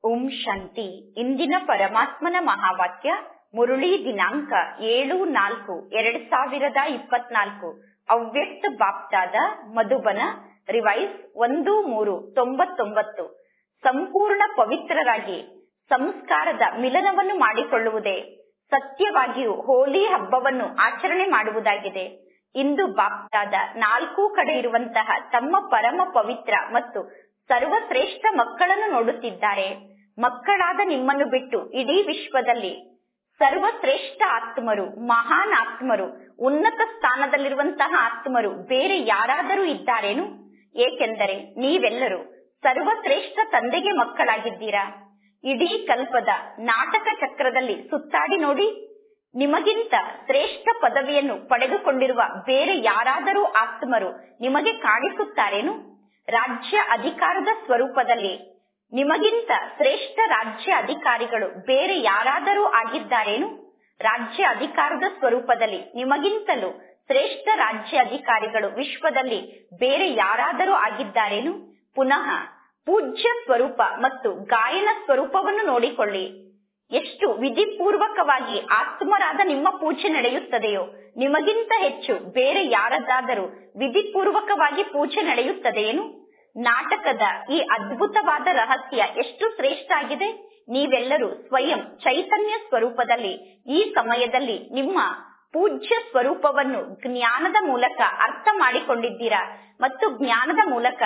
ಓಂ ಶಾಂತಿ ಇಂದಿನ ಪರಮಾತ್ಮನ ಮಹಾವಾಕ್ಯ ಮುರುಳಿ ದಿನಾಂಕ ಏಳು ನಾಲ್ಕು ಎರಡ್ ಸಾವಿರದ ಇಪ್ಪತ್ನಾಲ್ಕು ಅವ್ಯಕ್ತ ಬಾಪ್ತಾದ ಮಧುಬನ ರಿವೈಸ್ ಒಂದು ಮೂರು ತೊಂಬತ್ತೊಂಬತ್ತು ಸಂಪೂರ್ಣ ಪವಿತ್ರರಾಗಿ ಸಂಸ್ಕಾರದ ಮಿಲನವನ್ನು ಮಾಡಿಕೊಳ್ಳುವುದೇ ಸತ್ಯವಾಗಿಯೂ ಹೋಲಿ ಹಬ್ಬವನ್ನು ಆಚರಣೆ ಮಾಡುವುದಾಗಿದೆ ಇಂದು ಬಾಪ್ತಾದ ನಾಲ್ಕು ಕಡೆ ಇರುವಂತಹ ತಮ್ಮ ಪರಮ ಪವಿತ್ರ ಮತ್ತು ಸರ್ವಶ್ರೇಷ್ಠ ಮಕ್ಕಳನ್ನು ನೋಡುತ್ತಿದ್ದಾರೆ ಮಕ್ಕಳಾದ ನಿಮ್ಮನ್ನು ಬಿಟ್ಟು ಇಡೀ ವಿಶ್ವದಲ್ಲಿ ಸರ್ವಶ್ರೇಷ್ಠ ಆತ್ಮರು ಮಹಾನ್ ಆತ್ಮರು ಉನ್ನತ ಸ್ಥಾನದಲ್ಲಿರುವಂತಹ ಆತ್ಮರು ಬೇರೆ ಯಾರಾದರೂ ಇದ್ದಾರೇನು ಏಕೆಂದರೆ ನೀವೆಲ್ಲರೂ ಸರ್ವಶ್ರೇಷ್ಠ ತಂದೆಗೆ ಮಕ್ಕಳಾಗಿದ್ದೀರಾ ಇಡೀ ಕಲ್ಪದ ನಾಟಕ ಚಕ್ರದಲ್ಲಿ ಸುತ್ತಾಡಿ ನೋಡಿ ನಿಮಗಿಂತ ಶ್ರೇಷ್ಠ ಪದವಿಯನ್ನು ಪಡೆದುಕೊಂಡಿರುವ ಬೇರೆ ಯಾರಾದರೂ ಆತ್ಮರು ನಿಮಗೆ ಕಾಣಿಸುತ್ತಾರೇನು ರಾಜ್ಯ ಅಧಿಕಾರದ ಸ್ವರೂಪದಲ್ಲಿ ನಿಮಗಿಂತ ಶ್ರೇಷ್ಠ ರಾಜ್ಯ ಅಧಿಕಾರಿಗಳು ಬೇರೆ ಯಾರಾದರೂ ಆಗಿದ್ದಾರೇನು ರಾಜ್ಯ ಅಧಿಕಾರದ ಸ್ವರೂಪದಲ್ಲಿ ನಿಮಗಿಂತಲೂ ಶ್ರೇಷ್ಠ ರಾಜ್ಯ ಅಧಿಕಾರಿಗಳು ವಿಶ್ವದಲ್ಲಿ ಬೇರೆ ಯಾರಾದರೂ ಆಗಿದ್ದಾರೇನು ಪುನಃ ಪೂಜ್ಯ ಸ್ವರೂಪ ಮತ್ತು ಗಾಯನ ಸ್ವರೂಪವನ್ನು ನೋಡಿಕೊಳ್ಳಿ ಎಷ್ಟು ವಿಧಿಪೂರ್ವಕವಾಗಿ ಆತ್ಮರಾದ ನಿಮ್ಮ ಪೂಜೆ ನಡೆಯುತ್ತದೆಯೋ ನಿಮಗಿಂತ ಹೆಚ್ಚು ಬೇರೆ ಯಾರದ್ದಾದರೂ ವಿಧಿಪೂರ್ವಕವಾಗಿ ಪೂಜೆ ನಡೆಯುತ್ತದೆಯೇನು ನಾಟಕದ ಈ ಅದ್ಭುತವಾದ ರಹಸ್ಯ ಎಷ್ಟು ಶ್ರೇಷ್ಠ ಆಗಿದೆ ನೀವೆಲ್ಲರೂ ಸ್ವಯಂ ಚೈತನ್ಯ ಸ್ವರೂಪದಲ್ಲಿ ಈ ಸಮಯದಲ್ಲಿ ನಿಮ್ಮ ಪೂಜ್ಯ ಸ್ವರೂಪವನ್ನು ಜ್ಞಾನದ ಮೂಲಕ ಅರ್ಥ ಮಾಡಿಕೊಂಡಿದ್ದೀರಾ ಮತ್ತು ಜ್ಞಾನದ ಮೂಲಕ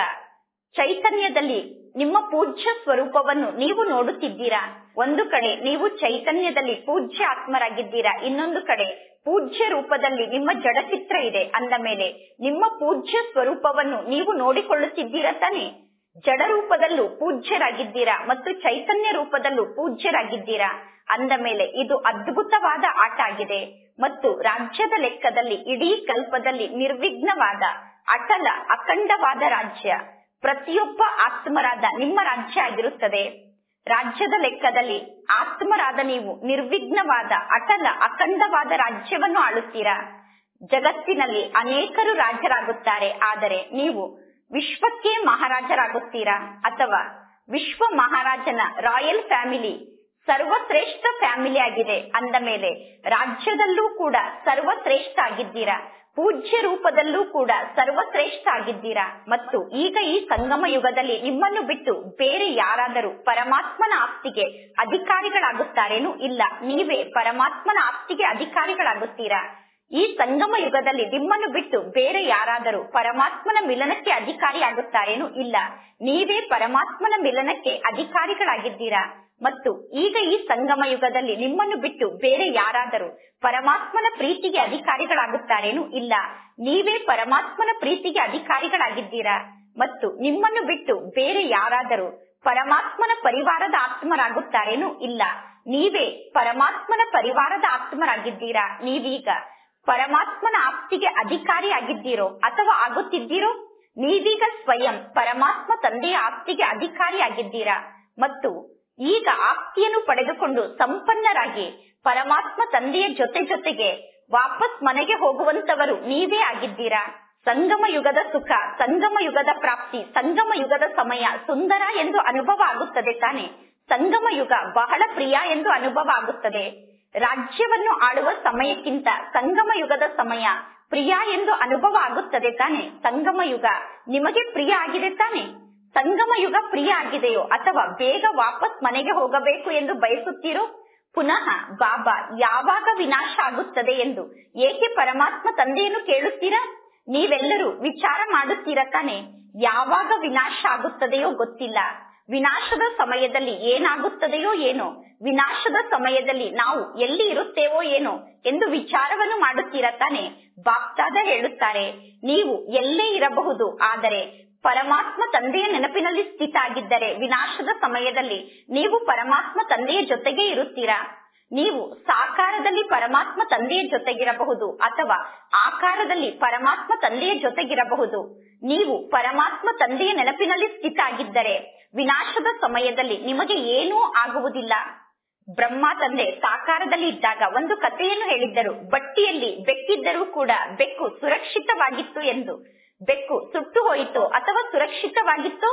ಚೈತನ್ಯದಲ್ಲಿ ನಿಮ್ಮ ಪೂಜ್ಯ ಸ್ವರೂಪವನ್ನು ನೀವು ನೋಡುತ್ತಿದ್ದೀರಾ ಒಂದು ಕಡೆ ನೀವು ಚೈತನ್ಯದಲ್ಲಿ ಪೂಜ್ಯ ಆತ್ಮರಾಗಿದ್ದೀರಾ ಇನ್ನೊಂದು ಕಡೆ ಪೂಜ್ಯ ರೂಪದಲ್ಲಿ ನಿಮ್ಮ ಜಡಚಿತ್ರ ಇದೆ ಅಂದ ಮೇಲೆ ನಿಮ್ಮ ಪೂಜ್ಯ ಸ್ವರೂಪವನ್ನು ನೀವು ನೋಡಿಕೊಳ್ಳುತ್ತಿದ್ದೀರಾ ತಾನೆ ಜಡ ರೂಪದಲ್ಲೂ ಪೂಜ್ಯರಾಗಿದ್ದೀರಾ ಮತ್ತು ಚೈತನ್ಯ ರೂಪದಲ್ಲೂ ಪೂಜ್ಯರಾಗಿದ್ದೀರಾ ಅಂದ ಮೇಲೆ ಇದು ಅದ್ಭುತವಾದ ಆಟ ಆಗಿದೆ ಮತ್ತು ರಾಜ್ಯದ ಲೆಕ್ಕದಲ್ಲಿ ಇಡೀ ಕಲ್ಪದಲ್ಲಿ ನಿರ್ವಿಘ್ನವಾದ ಅಟಲ ಅಖಂಡವಾದ ರಾಜ್ಯ ಪ್ರತಿಯೊಬ್ಬ ಆತ್ಮರಾದ ನಿಮ್ಮ ರಾಜ್ಯ ಆಗಿರುತ್ತದೆ ರಾಜ್ಯದ ಲೆಕ್ಕದಲ್ಲಿ ಆತ್ಮರಾದ ನೀವು ನಿರ್ವಿಘ್ನವಾದ ಅಟಲ ಅಖಂಡವಾದ ರಾಜ್ಯವನ್ನು ಆಳುತ್ತೀರಾ ಜಗತ್ತಿನಲ್ಲಿ ಅನೇಕರು ರಾಜರಾಗುತ್ತಾರೆ ಆದರೆ ನೀವು ವಿಶ್ವಕ್ಕೆ ಮಹಾರಾಜರಾಗುತ್ತೀರಾ ಅಥವಾ ವಿಶ್ವ ಮಹಾರಾಜನ ರಾಯಲ್ ಫ್ಯಾಮಿಲಿ ಸರ್ವಶ್ರೇಷ್ಠ ಫ್ಯಾಮಿಲಿ ಆಗಿದೆ ಅಂದ ಮೇಲೆ ರಾಜ್ಯದಲ್ಲೂ ಕೂಡ ಸರ್ವಶ್ರೇಷ್ಠ ಆಗಿದ್ದೀರಾ ಪೂಜ್ಯ ರೂಪದಲ್ಲೂ ಕೂಡ ಸರ್ವಶ್ರೇಷ್ಠ ಆಗಿದ್ದೀರಾ ಮತ್ತು ಈಗ ಈ ಸಂಗಮ ಯುಗದಲ್ಲಿ ನಿಮ್ಮನ್ನು ಬಿಟ್ಟು ಬೇರೆ ಯಾರಾದರೂ ಪರಮಾತ್ಮನ ಆಸ್ತಿಗೆ ಅಧಿಕಾರಿಗಳಾಗುತ್ತಾರೇನು ಇಲ್ಲ ನೀವೇ ಪರಮಾತ್ಮನ ಆಸ್ತಿಗೆ ಅಧಿಕಾರಿಗಳಾಗುತ್ತೀರಾ ಈ ಸಂಗಮ ಯುಗದಲ್ಲಿ ನಿಮ್ಮನ್ನು ಬಿಟ್ಟು ಬೇರೆ ಯಾರಾದರೂ ಪರಮಾತ್ಮನ ಮಿಲನಕ್ಕೆ ಅಧಿಕಾರಿಯಾಗುತ್ತಾರೇನು ಇಲ್ಲ ನೀವೇ ಪರಮಾತ್ಮನ ಮಿಲನಕ್ಕೆ ಅಧಿಕಾರಿಗಳಾಗಿದ್ದೀರಾ ಮತ್ತು ಈಗ ಈ ಸಂಗಮ ಯುಗದಲ್ಲಿ ನಿಮ್ಮನ್ನು ಬಿಟ್ಟು ಬೇರೆ ಯಾರಾದರೂ ಪರಮಾತ್ಮನ ಪ್ರೀತಿಗೆ ಅಧಿಕಾರಿಗಳಾಗುತ್ತಾರೇನು ಇಲ್ಲ ನೀವೇ ಪರಮಾತ್ಮನ ಪ್ರೀತಿಗೆ ಅಧಿಕಾರಿಗಳಾಗಿದ್ದೀರಾ ಮತ್ತು ನಿಮ್ಮನ್ನು ಬಿಟ್ಟು ಬೇರೆ ಯಾರಾದರೂ ಪರಮಾತ್ಮನ ಪರಿವಾರದ ಆತ್ಮರಾಗುತ್ತಾರೇನು ಇಲ್ಲ ನೀವೇ ಪರಮಾತ್ಮನ ಪರಿವಾರದ ಆತ್ಮರಾಗಿದ್ದೀರಾ ನೀವೀಗ ಪರಮಾತ್ಮನ ಆಪ್ತಿಗೆ ಅಧಿಕಾರಿ ಆಗಿದ್ದೀರೋ ಅಥವಾ ಆಗುತ್ತಿದ್ದೀರೋ ನೀವೀಗ ಸ್ವಯಂ ಪರಮಾತ್ಮ ತಂದೆಯ ಆಪ್ತಿಗೆ ಅಧಿಕಾರಿ ಆಗಿದ್ದೀರಾ ಮತ್ತು ಈಗ ಆಪ್ತಿಯನ್ನು ಪಡೆದುಕೊಂಡು ಸಂಪನ್ನರಾಗಿ ಪರಮಾತ್ಮ ತಂದೆಯ ಜೊತೆ ಜೊತೆಗೆ ವಾಪಸ್ ಮನೆಗೆ ಹೋಗುವಂತವರು ನೀವೇ ಆಗಿದ್ದೀರಾ ಸಂಗಮ ಯುಗದ ಸುಖ ಸಂಗಮ ಯುಗದ ಪ್ರಾಪ್ತಿ ಸಂಗಮ ಯುಗದ ಸಮಯ ಸುಂದರ ಎಂದು ಅನುಭವ ಆಗುತ್ತದೆ ತಾನೆ ಸಂಗಮ ಯುಗ ಬಹಳ ಪ್ರಿಯ ಎಂದು ಅನುಭವ ಆಗುತ್ತದೆ ರಾಜ್ಯವನ್ನು ಆಳುವ ಸಮಯಕ್ಕಿಂತ ಸಂಗಮ ಯುಗದ ಸಮಯ ಪ್ರಿಯ ಎಂದು ಅನುಭವ ಆಗುತ್ತದೆ ತಾನೆ ಸಂಗಮ ಯುಗ ನಿಮಗೆ ಪ್ರಿಯ ಆಗಿದೆ ತಾನೆ ಸಂಗಮ ಯುಗ ಪ್ರಿಯ ಆಗಿದೆಯೋ ಅಥವಾ ಬೇಗ ವಾಪಸ್ ಮನೆಗೆ ಹೋಗಬೇಕು ಎಂದು ಬಯಸುತ್ತೀರೋ ಪುನಃ ಬಾಬಾ ಯಾವಾಗ ವಿನಾಶ ಆಗುತ್ತದೆ ಎಂದು ಏಕೆ ಪರಮಾತ್ಮ ತಂದೆಯನ್ನು ಕೇಳುತ್ತೀರಾ ನೀವೆಲ್ಲರೂ ವಿಚಾರ ಮಾಡುತ್ತೀರಾ ತಾನೆ ಯಾವಾಗ ವಿನಾಶ ಆಗುತ್ತದೆಯೋ ಗೊತ್ತಿಲ್ಲ ವಿನಾಶದ ಸಮಯದಲ್ಲಿ ಏನಾಗುತ್ತದೆಯೋ ಏನೋ ವಿನಾಶದ ಸಮಯದಲ್ಲಿ ನಾವು ಎಲ್ಲಿ ಇರುತ್ತೇವೋ ಏನೋ ಎಂದು ವಿಚಾರವನ್ನು ಮಾಡುತ್ತೀರಾ ತಾನೆ ಬಾಪ್ತಾದ ಹೇಳುತ್ತಾರೆ ನೀವು ಎಲ್ಲೇ ಇರಬಹುದು ಆದರೆ ಪರಮಾತ್ಮ ತಂದೆಯ ನೆನಪಿನಲ್ಲಿ ಸ್ಥಿತ ಆಗಿದ್ದರೆ ವಿನಾಶದ ಸಮಯದಲ್ಲಿ ನೀವು ಪರಮಾತ್ಮ ತಂದೆಯ ಜೊತೆಗೆ ಇರುತ್ತೀರಾ ನೀವು ಸಾಕಾರದಲ್ಲಿ ಪರಮಾತ್ಮ ತಂದೆಯ ಜೊತೆಗಿರಬಹುದು ಅಥವಾ ಆಕಾರದಲ್ಲಿ ಪರಮಾತ್ಮ ತಂದೆಯ ಜೊತೆಗಿರಬಹುದು ನೀವು ಪರಮಾತ್ಮ ತಂದೆಯ ನೆನಪಿನಲ್ಲಿ ಸ್ಥಿತ ಆಗಿದ್ದರೆ ವಿನಾಶದ ಸಮಯದಲ್ಲಿ ನಿಮಗೆ ಏನೂ ಆಗುವುದಿಲ್ಲ ಬ್ರಹ್ಮ ತಂದೆ ಸಾಕಾರದಲ್ಲಿ ಇದ್ದಾಗ ಒಂದು ಕಥೆಯನ್ನು ಹೇಳಿದ್ದರು ಬಟ್ಟಿಯಲ್ಲಿ ಬೆಕ್ಕಿದ್ದರೂ ಕೂಡ ಬೆಕ್ಕು ಸುರಕ್ಷಿತವಾಗಿತ್ತು ಎಂದು ಬೆಕ್ಕು ಸುಟ್ಟು ಹೋಯಿತೋ ಅಥವಾ ಸುರಕ್ಷಿತವಾಗಿತ್ತೋ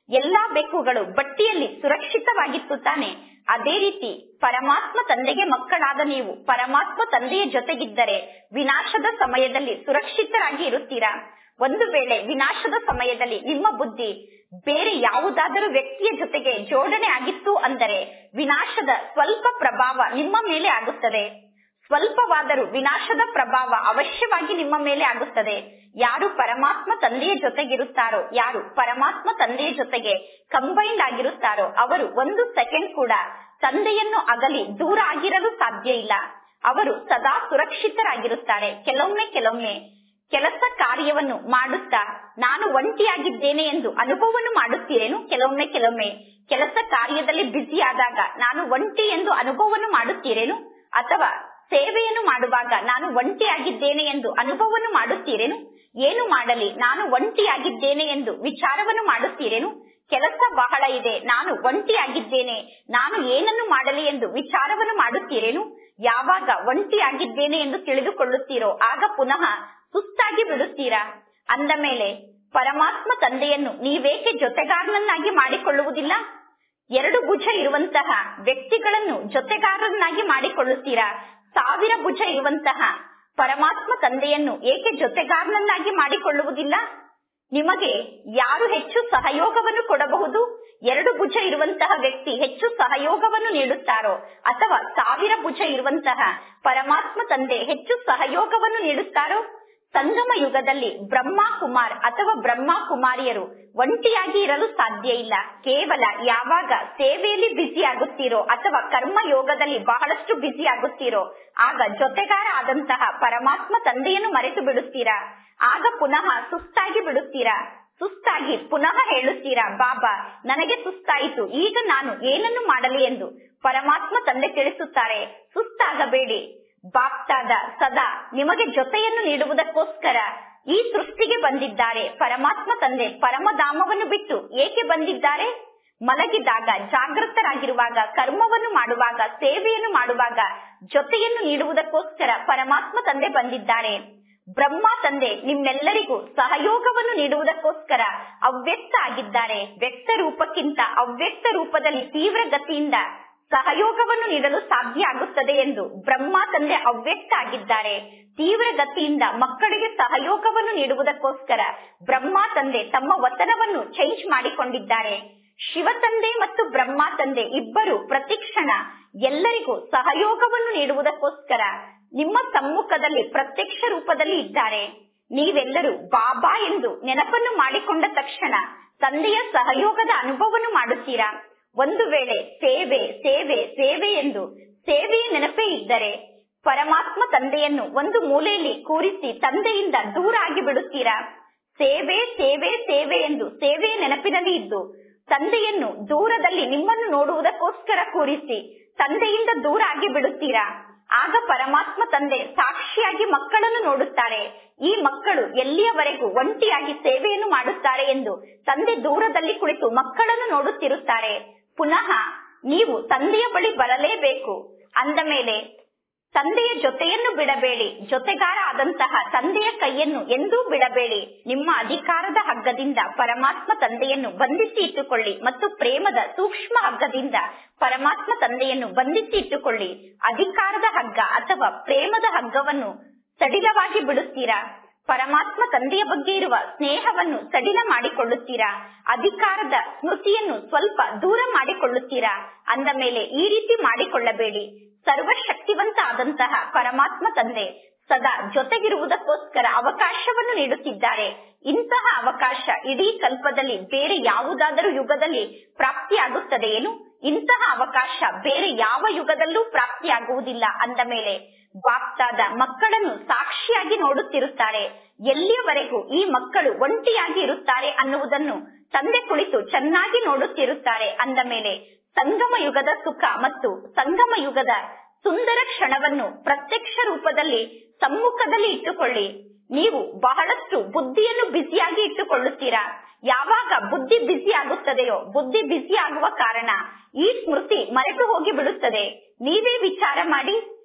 ಎಲ್ಲಾ ಬೆಕ್ಕುಗಳು ಬಟ್ಟಿಯಲ್ಲಿ ಸುರಕ್ಷಿತವಾಗಿತ್ತು ತಾನೆ ಅದೇ ರೀತಿ ಪರಮಾತ್ಮ ತಂದೆಗೆ ಮಕ್ಕಳಾದ ನೀವು ಪರಮಾತ್ಮ ತಂದೆಯ ಜೊತೆಗಿದ್ದರೆ ವಿನಾಶದ ಸಮಯದಲ್ಲಿ ಸುರಕ್ಷಿತರಾಗಿ ಇರುತ್ತೀರಾ ಒಂದು ವೇಳೆ ವಿನಾಶದ ಸಮಯದಲ್ಲಿ ನಿಮ್ಮ ಬುದ್ಧಿ ಬೇರೆ ಯಾವುದಾದರೂ ವ್ಯಕ್ತಿಯ ಜೊತೆಗೆ ಜೋಡಣೆ ಆಗಿತ್ತು ಅಂದರೆ ವಿನಾಶದ ಸ್ವಲ್ಪ ಪ್ರಭಾವ ನಿಮ್ಮ ಮೇಲೆ ಆಗುತ್ತದೆ ಸ್ವಲ್ಪವಾದರೂ ವಿನಾಶದ ಪ್ರಭಾವ ಅವಶ್ಯವಾಗಿ ನಿಮ್ಮ ಮೇಲೆ ಆಗುತ್ತದೆ ಯಾರು ಪರಮಾತ್ಮ ತಂದೆಯ ಜೊತೆಗಿರುತ್ತಾರೋ ಯಾರು ಪರಮಾತ್ಮ ತಂದೆಯ ಜೊತೆಗೆ ಕಂಬೈಂಡ್ ಆಗಿರುತ್ತಾರೋ ಅವರು ಒಂದು ಸೆಕೆಂಡ್ ಕೂಡ ತಂದೆಯನ್ನು ಅಗಲಿ ದೂರ ಆಗಿರಲು ಸಾಧ್ಯ ಇಲ್ಲ ಅವರು ಸದಾ ಸುರಕ್ಷಿತರಾಗಿರುತ್ತಾರೆ ಕೆಲವೊಮ್ಮೆ ಕೆಲವೊಮ್ಮೆ ಕೆಲಸ ಕಾರ್ಯವನ್ನು ಮಾಡುತ್ತಾ ನಾನು ಒಂಟಿಯಾಗಿದ್ದೇನೆ ಎಂದು ಅನುಭವವನ್ನು ಮಾಡುತ್ತೀರೇನು ಕೆಲವೊಮ್ಮೆ ಕೆಲವೊಮ್ಮೆ ಕೆಲಸ ಕಾರ್ಯದಲ್ಲಿ ಬ್ಯುಸಿ ಆದಾಗ ನಾನು ಒಂಟಿ ಎಂದು ಅನುಭವವನ್ನು ಮಾಡುತ್ತೀರೇನು ಅಥವಾ ಸೇವೆಯನ್ನು ಮಾಡುವಾಗ ನಾನು ಒಂಟಿಯಾಗಿದ್ದೇನೆ ಎಂದು ಅನುಭವವನ್ನು ಮಾಡುತ್ತೀರೇನು ಏನು ಮಾಡಲಿ ನಾನು ಒಂಟಿಯಾಗಿದ್ದೇನೆ ಎಂದು ವಿಚಾರವನ್ನು ಮಾಡುತ್ತೀರೇನು ಕೆಲಸ ಬಹಳ ಇದೆ ನಾನು ಒಂಟಿಯಾಗಿದ್ದೇನೆ ನಾನು ಏನನ್ನು ಮಾಡಲಿ ಎಂದು ವಿಚಾರವನ್ನು ಮಾಡುತ್ತೀರೇನು ಯಾವಾಗ ಒಂಟಿಯಾಗಿದ್ದೇನೆ ಎಂದು ತಿಳಿದುಕೊಳ್ಳುತ್ತೀರೋ ಆಗ ಪುನಃ ಸುಸ್ತಾಗಿ ಬಿಡುತ್ತೀರಾ ಅಂದ ಮೇಲೆ ಪರಮಾತ್ಮ ತಂದೆಯನ್ನು ನೀವೇಕೆ ಜೊತೆಗಾರನನ್ನಾಗಿ ಮಾಡಿಕೊಳ್ಳುವುದಿಲ್ಲ ಎರಡು ಭುಜ ಇರುವಂತಹ ವ್ಯಕ್ತಿಗಳನ್ನು ಜೊತೆಗಾರರನ್ನಾಗಿ ಮಾಡಿಕೊಳ್ಳುತ್ತೀರಾ ಸಾವಿರ ಭುಜ ಇರುವಂತಹ ಪರಮಾತ್ಮ ತಂದೆಯನ್ನು ಏಕೆ ಜೊತೆಗಾರನನ್ನಾಗಿ ಮಾಡಿಕೊಳ್ಳುವುದಿಲ್ಲ ನಿಮಗೆ ಯಾರು ಹೆಚ್ಚು ಸಹಯೋಗವನ್ನು ಕೊಡಬಹುದು ಎರಡು ಭುಜ ಇರುವಂತಹ ವ್ಯಕ್ತಿ ಹೆಚ್ಚು ಸಹಯೋಗವನ್ನು ನೀಡುತ್ತಾರೋ ಅಥವಾ ಸಾವಿರ ಭುಜ ಇರುವಂತಹ ಪರಮಾತ್ಮ ತಂದೆ ಹೆಚ್ಚು ಸಹಯೋಗವನ್ನು ನೀಡುತ್ತಾರೋ ಸಂಗಮ ಯುಗದಲ್ಲಿ ಬ್ರಹ್ಮ ಕುಮಾರ್ ಅಥವಾ ಬ್ರಹ್ಮ ಕುಮಾರಿಯರು ಒಂಟಿಯಾಗಿ ಇರಲು ಸಾಧ್ಯ ಇಲ್ಲ ಕೇವಲ ಯಾವಾಗ ಸೇವೆಯಲ್ಲಿ ಬ್ಯುಸಿ ಆಗುತ್ತೀರೋ ಅಥವಾ ಕರ್ಮ ಯೋಗದಲ್ಲಿ ಬಹಳಷ್ಟು ಬ್ಯುಸಿ ಆಗುತ್ತೀರೋ ಆಗ ಜೊತೆಗಾರ ಆದಂತಹ ಪರಮಾತ್ಮ ತಂದೆಯನ್ನು ಮರೆತು ಬಿಡುತ್ತೀರಾ ಆಗ ಪುನಃ ಸುಸ್ತಾಗಿ ಬಿಡುತ್ತೀರಾ ಸುಸ್ತಾಗಿ ಪುನಃ ಹೇಳುತ್ತೀರಾ ಬಾಬಾ ನನಗೆ ಸುಸ್ತಾಯಿತು ಈಗ ನಾನು ಏನನ್ನು ಮಾಡಲಿ ಎಂದು ಪರಮಾತ್ಮ ತಂದೆ ತಿಳಿಸುತ್ತಾರೆ ಸುಸ್ತಾಗಬೇಡಿ ಬಾಪ್ತಾದ ಸದಾ ನಿಮಗೆ ಜೊತೆಯನ್ನು ನೀಡುವುದಕ್ಕೋಸ್ಕರ ಈ ಸೃಷ್ಟಿಗೆ ಬಂದಿದ್ದಾರೆ ಪರಮಾತ್ಮ ತಂದೆ ಪರಮಧಾಮವನ್ನು ಬಿಟ್ಟು ಏಕೆ ಬಂದಿದ್ದಾರೆ ಮಲಗಿದಾಗ ಜಾಗೃತರಾಗಿರುವಾಗ ಕರ್ಮವನ್ನು ಮಾಡುವಾಗ ಸೇವೆಯನ್ನು ಮಾಡುವಾಗ ಜೊತೆಯನ್ನು ನೀಡುವುದಕ್ಕೋಸ್ಕರ ಪರಮಾತ್ಮ ತಂದೆ ಬಂದಿದ್ದಾರೆ ಬ್ರಹ್ಮ ತಂದೆ ನಿಮ್ಮೆಲ್ಲರಿಗೂ ಸಹಯೋಗವನ್ನು ನೀಡುವುದಕ್ಕೋಸ್ಕರ ಅವ್ಯಕ್ತ ಆಗಿದ್ದಾರೆ ವ್ಯಕ್ತ ರೂಪಕ್ಕಿಂತ ಅವ್ಯಕ್ತ ರೂಪದಲ್ಲಿ ತೀವ್ರ ಗತಿಯಿಂದ ಸಹಯೋಗವನ್ನು ನೀಡಲು ಸಾಧ್ಯ ಆಗುತ್ತದೆ ಎಂದು ಬ್ರಹ್ಮ ತಂದೆ ಅವ್ಯಕ್ತ ಆಗಿದ್ದಾರೆ ತೀವ್ರ ಗತಿಯಿಂದ ಮಕ್ಕಳಿಗೆ ಸಹಯೋಗವನ್ನು ನೀಡುವುದಕ್ಕೋಸ್ಕರ ಬ್ರಹ್ಮ ತಂದೆ ತಮ್ಮ ವತನವನ್ನು ಚೇಂಜ್ ಮಾಡಿಕೊಂಡಿದ್ದಾರೆ ಶಿವ ತಂದೆ ಮತ್ತು ಬ್ರಹ್ಮ ತಂದೆ ಇಬ್ಬರು ಪ್ರತಿಕ್ಷಣ ಎಲ್ಲರಿಗೂ ಸಹಯೋಗವನ್ನು ನೀಡುವುದಕ್ಕೋಸ್ಕರ ನಿಮ್ಮ ಸಮ್ಮುಖದಲ್ಲಿ ಪ್ರತ್ಯಕ್ಷ ರೂಪದಲ್ಲಿ ಇದ್ದಾರೆ ನೀವೆಲ್ಲರೂ ಬಾಬಾ ಎಂದು ನೆನಪನ್ನು ಮಾಡಿಕೊಂಡ ತಕ್ಷಣ ತಂದೆಯ ಸಹಯೋಗದ ಅನುಭವವನ್ನು ಮಾಡುತ್ತೀರಾ ಒಂದು ವೇಳೆ ಸೇವೆ ಸೇವೆ ಸೇವೆ ಎಂದು ಸೇವೆಯ ನೆನಪೇ ಇದ್ದರೆ ಪರಮಾತ್ಮ ತಂದೆಯನ್ನು ಒಂದು ಮೂಲೆಯಲ್ಲಿ ಕೂರಿಸಿ ತಂದೆಯಿಂದ ದೂರ ಆಗಿ ಬಿಡುತ್ತೀರಾ ಸೇವೆ ಸೇವೆ ಸೇವೆ ಎಂದು ಸೇವೆಯ ನೆನಪಿನಲ್ಲಿ ಇದ್ದು ತಂದೆಯನ್ನು ದೂರದಲ್ಲಿ ನಿಮ್ಮನ್ನು ನೋಡುವುದಕ್ಕೋಸ್ಕರ ಕೂರಿಸಿ ತಂದೆಯಿಂದ ದೂರ ಆಗಿ ಬಿಡುತ್ತೀರಾ ಆಗ ಪರಮಾತ್ಮ ತಂದೆ ಸಾಕ್ಷಿಯಾಗಿ ಮಕ್ಕಳನ್ನು ನೋಡುತ್ತಾರೆ ಈ ಮಕ್ಕಳು ಎಲ್ಲಿಯವರೆಗೂ ಒಂಟಿಯಾಗಿ ಸೇವೆಯನ್ನು ಮಾಡುತ್ತಾರೆ ಎಂದು ತಂದೆ ದೂರದಲ್ಲಿ ಕುಳಿತು ಮಕ್ಕಳನ್ನು ನೋಡುತ್ತಿರುತ್ತಾರೆ ಪುನಃ ನೀವು ತಂದೆಯ ಬಳಿ ಬರಲೇಬೇಕು ಅಂದ ಮೇಲೆ ತಂದೆಯ ಜೊತೆಯನ್ನು ಬಿಡಬೇಡಿ ಜೊತೆಗಾರ ಆದಂತಹ ತಂದೆಯ ಕೈಯನ್ನು ಎಂದೂ ಬಿಡಬೇಡಿ ನಿಮ್ಮ ಅಧಿಕಾರದ ಹಗ್ಗದಿಂದ ಪರಮಾತ್ಮ ತಂದೆಯನ್ನು ಬಂಧಿಸಿ ಇಟ್ಟುಕೊಳ್ಳಿ ಮತ್ತು ಪ್ರೇಮದ ಸೂಕ್ಷ್ಮ ಹಗ್ಗದಿಂದ ಪರಮಾತ್ಮ ತಂದೆಯನ್ನು ಬಂಧಿಸಿ ಇಟ್ಟುಕೊಳ್ಳಿ ಅಧಿಕಾರದ ಹಗ್ಗ ಅಥವಾ ಪ್ರೇಮದ ಹಗ್ಗವನ್ನು ಸಡಿಲವಾಗಿ ಬಿಡುತ್ತೀರಾ ಪರಮಾತ್ಮ ತಂದೆಯ ಬಗ್ಗೆ ಇರುವ ಸ್ನೇಹವನ್ನು ಸಡಿಲ ಮಾಡಿಕೊಳ್ಳುತ್ತೀರಾ ಅಧಿಕಾರದ ಸ್ಮೃತಿಯನ್ನು ಸ್ವಲ್ಪ ದೂರ ಮಾಡಿಕೊಳ್ಳುತ್ತೀರಾ ಅಂದ ಮೇಲೆ ಈ ರೀತಿ ಮಾಡಿಕೊಳ್ಳಬೇಡಿ ಸರ್ವಶಕ್ತಿವಂತ ಆದಂತಹ ಪರಮಾತ್ಮ ತಂದೆ ಸದಾ ಜೊತೆಗಿರುವುದಕ್ಕೋಸ್ಕರ ಅವಕಾಶವನ್ನು ನೀಡುತ್ತಿದ್ದಾರೆ ಇಂತಹ ಅವಕಾಶ ಇಡೀ ಕಲ್ಪದಲ್ಲಿ ಬೇರೆ ಯಾವುದಾದರೂ ಯುಗದಲ್ಲಿ ಪ್ರಾಪ್ತಿಯಾಗುತ್ತದೆಯೇನು ಇಂತಹ ಅವಕಾಶ ಬೇರೆ ಯಾವ ಯುಗದಲ್ಲೂ ಪ್ರಾಪ್ತಿಯಾಗುವುದಿಲ್ಲ ಅಂದ ಮೇಲೆ ಬಾಪ್ತಾದ ಮಕ್ಕಳನ್ನು ಸಾಕ್ಷಿಯಾಗಿ ನೋಡುತ್ತಿರುತ್ತಾರೆ ಎಲ್ಲಿಯವರೆಗೂ ಈ ಮಕ್ಕಳು ಒಂಟಿಯಾಗಿ ಇರುತ್ತಾರೆ ಅನ್ನುವುದನ್ನು ತಂದೆ ಕುಳಿತು ಚೆನ್ನಾಗಿ ನೋಡುತ್ತಿರುತ್ತಾರೆ ಅಂದ ಮೇಲೆ ಸಂಗಮ ಯುಗದ ಸುಖ ಮತ್ತು ಸಂಗಮ ಯುಗದ ಸುಂದರ ಕ್ಷಣವನ್ನು ಪ್ರತ್ಯಕ್ಷ ರೂಪದಲ್ಲಿ ಸಮ್ಮುಖದಲ್ಲಿ ಇಟ್ಟುಕೊಳ್ಳಿ ನೀವು ಬಹಳಷ್ಟು ಬುದ್ಧಿಯನ್ನು ಬಿಸಿಯಾಗಿ ಇಟ್ಟುಕೊಳ್ಳುತ್ತೀರಾ ಯಾವಾಗ ಬುದ್ಧಿ ಬಿಸಿ ಆಗುತ್ತದೆಯೋ ಬುದ್ಧಿ ಬಿಸಿ ಆಗುವ ಕಾರಣ ಈ ಸ್ಮೃತಿ ಮರೆತು ಹೋಗಿ ಬಿಡುತ್ತದೆ ನೀವೇ ವಿಚಾರ ಮಾಡಿ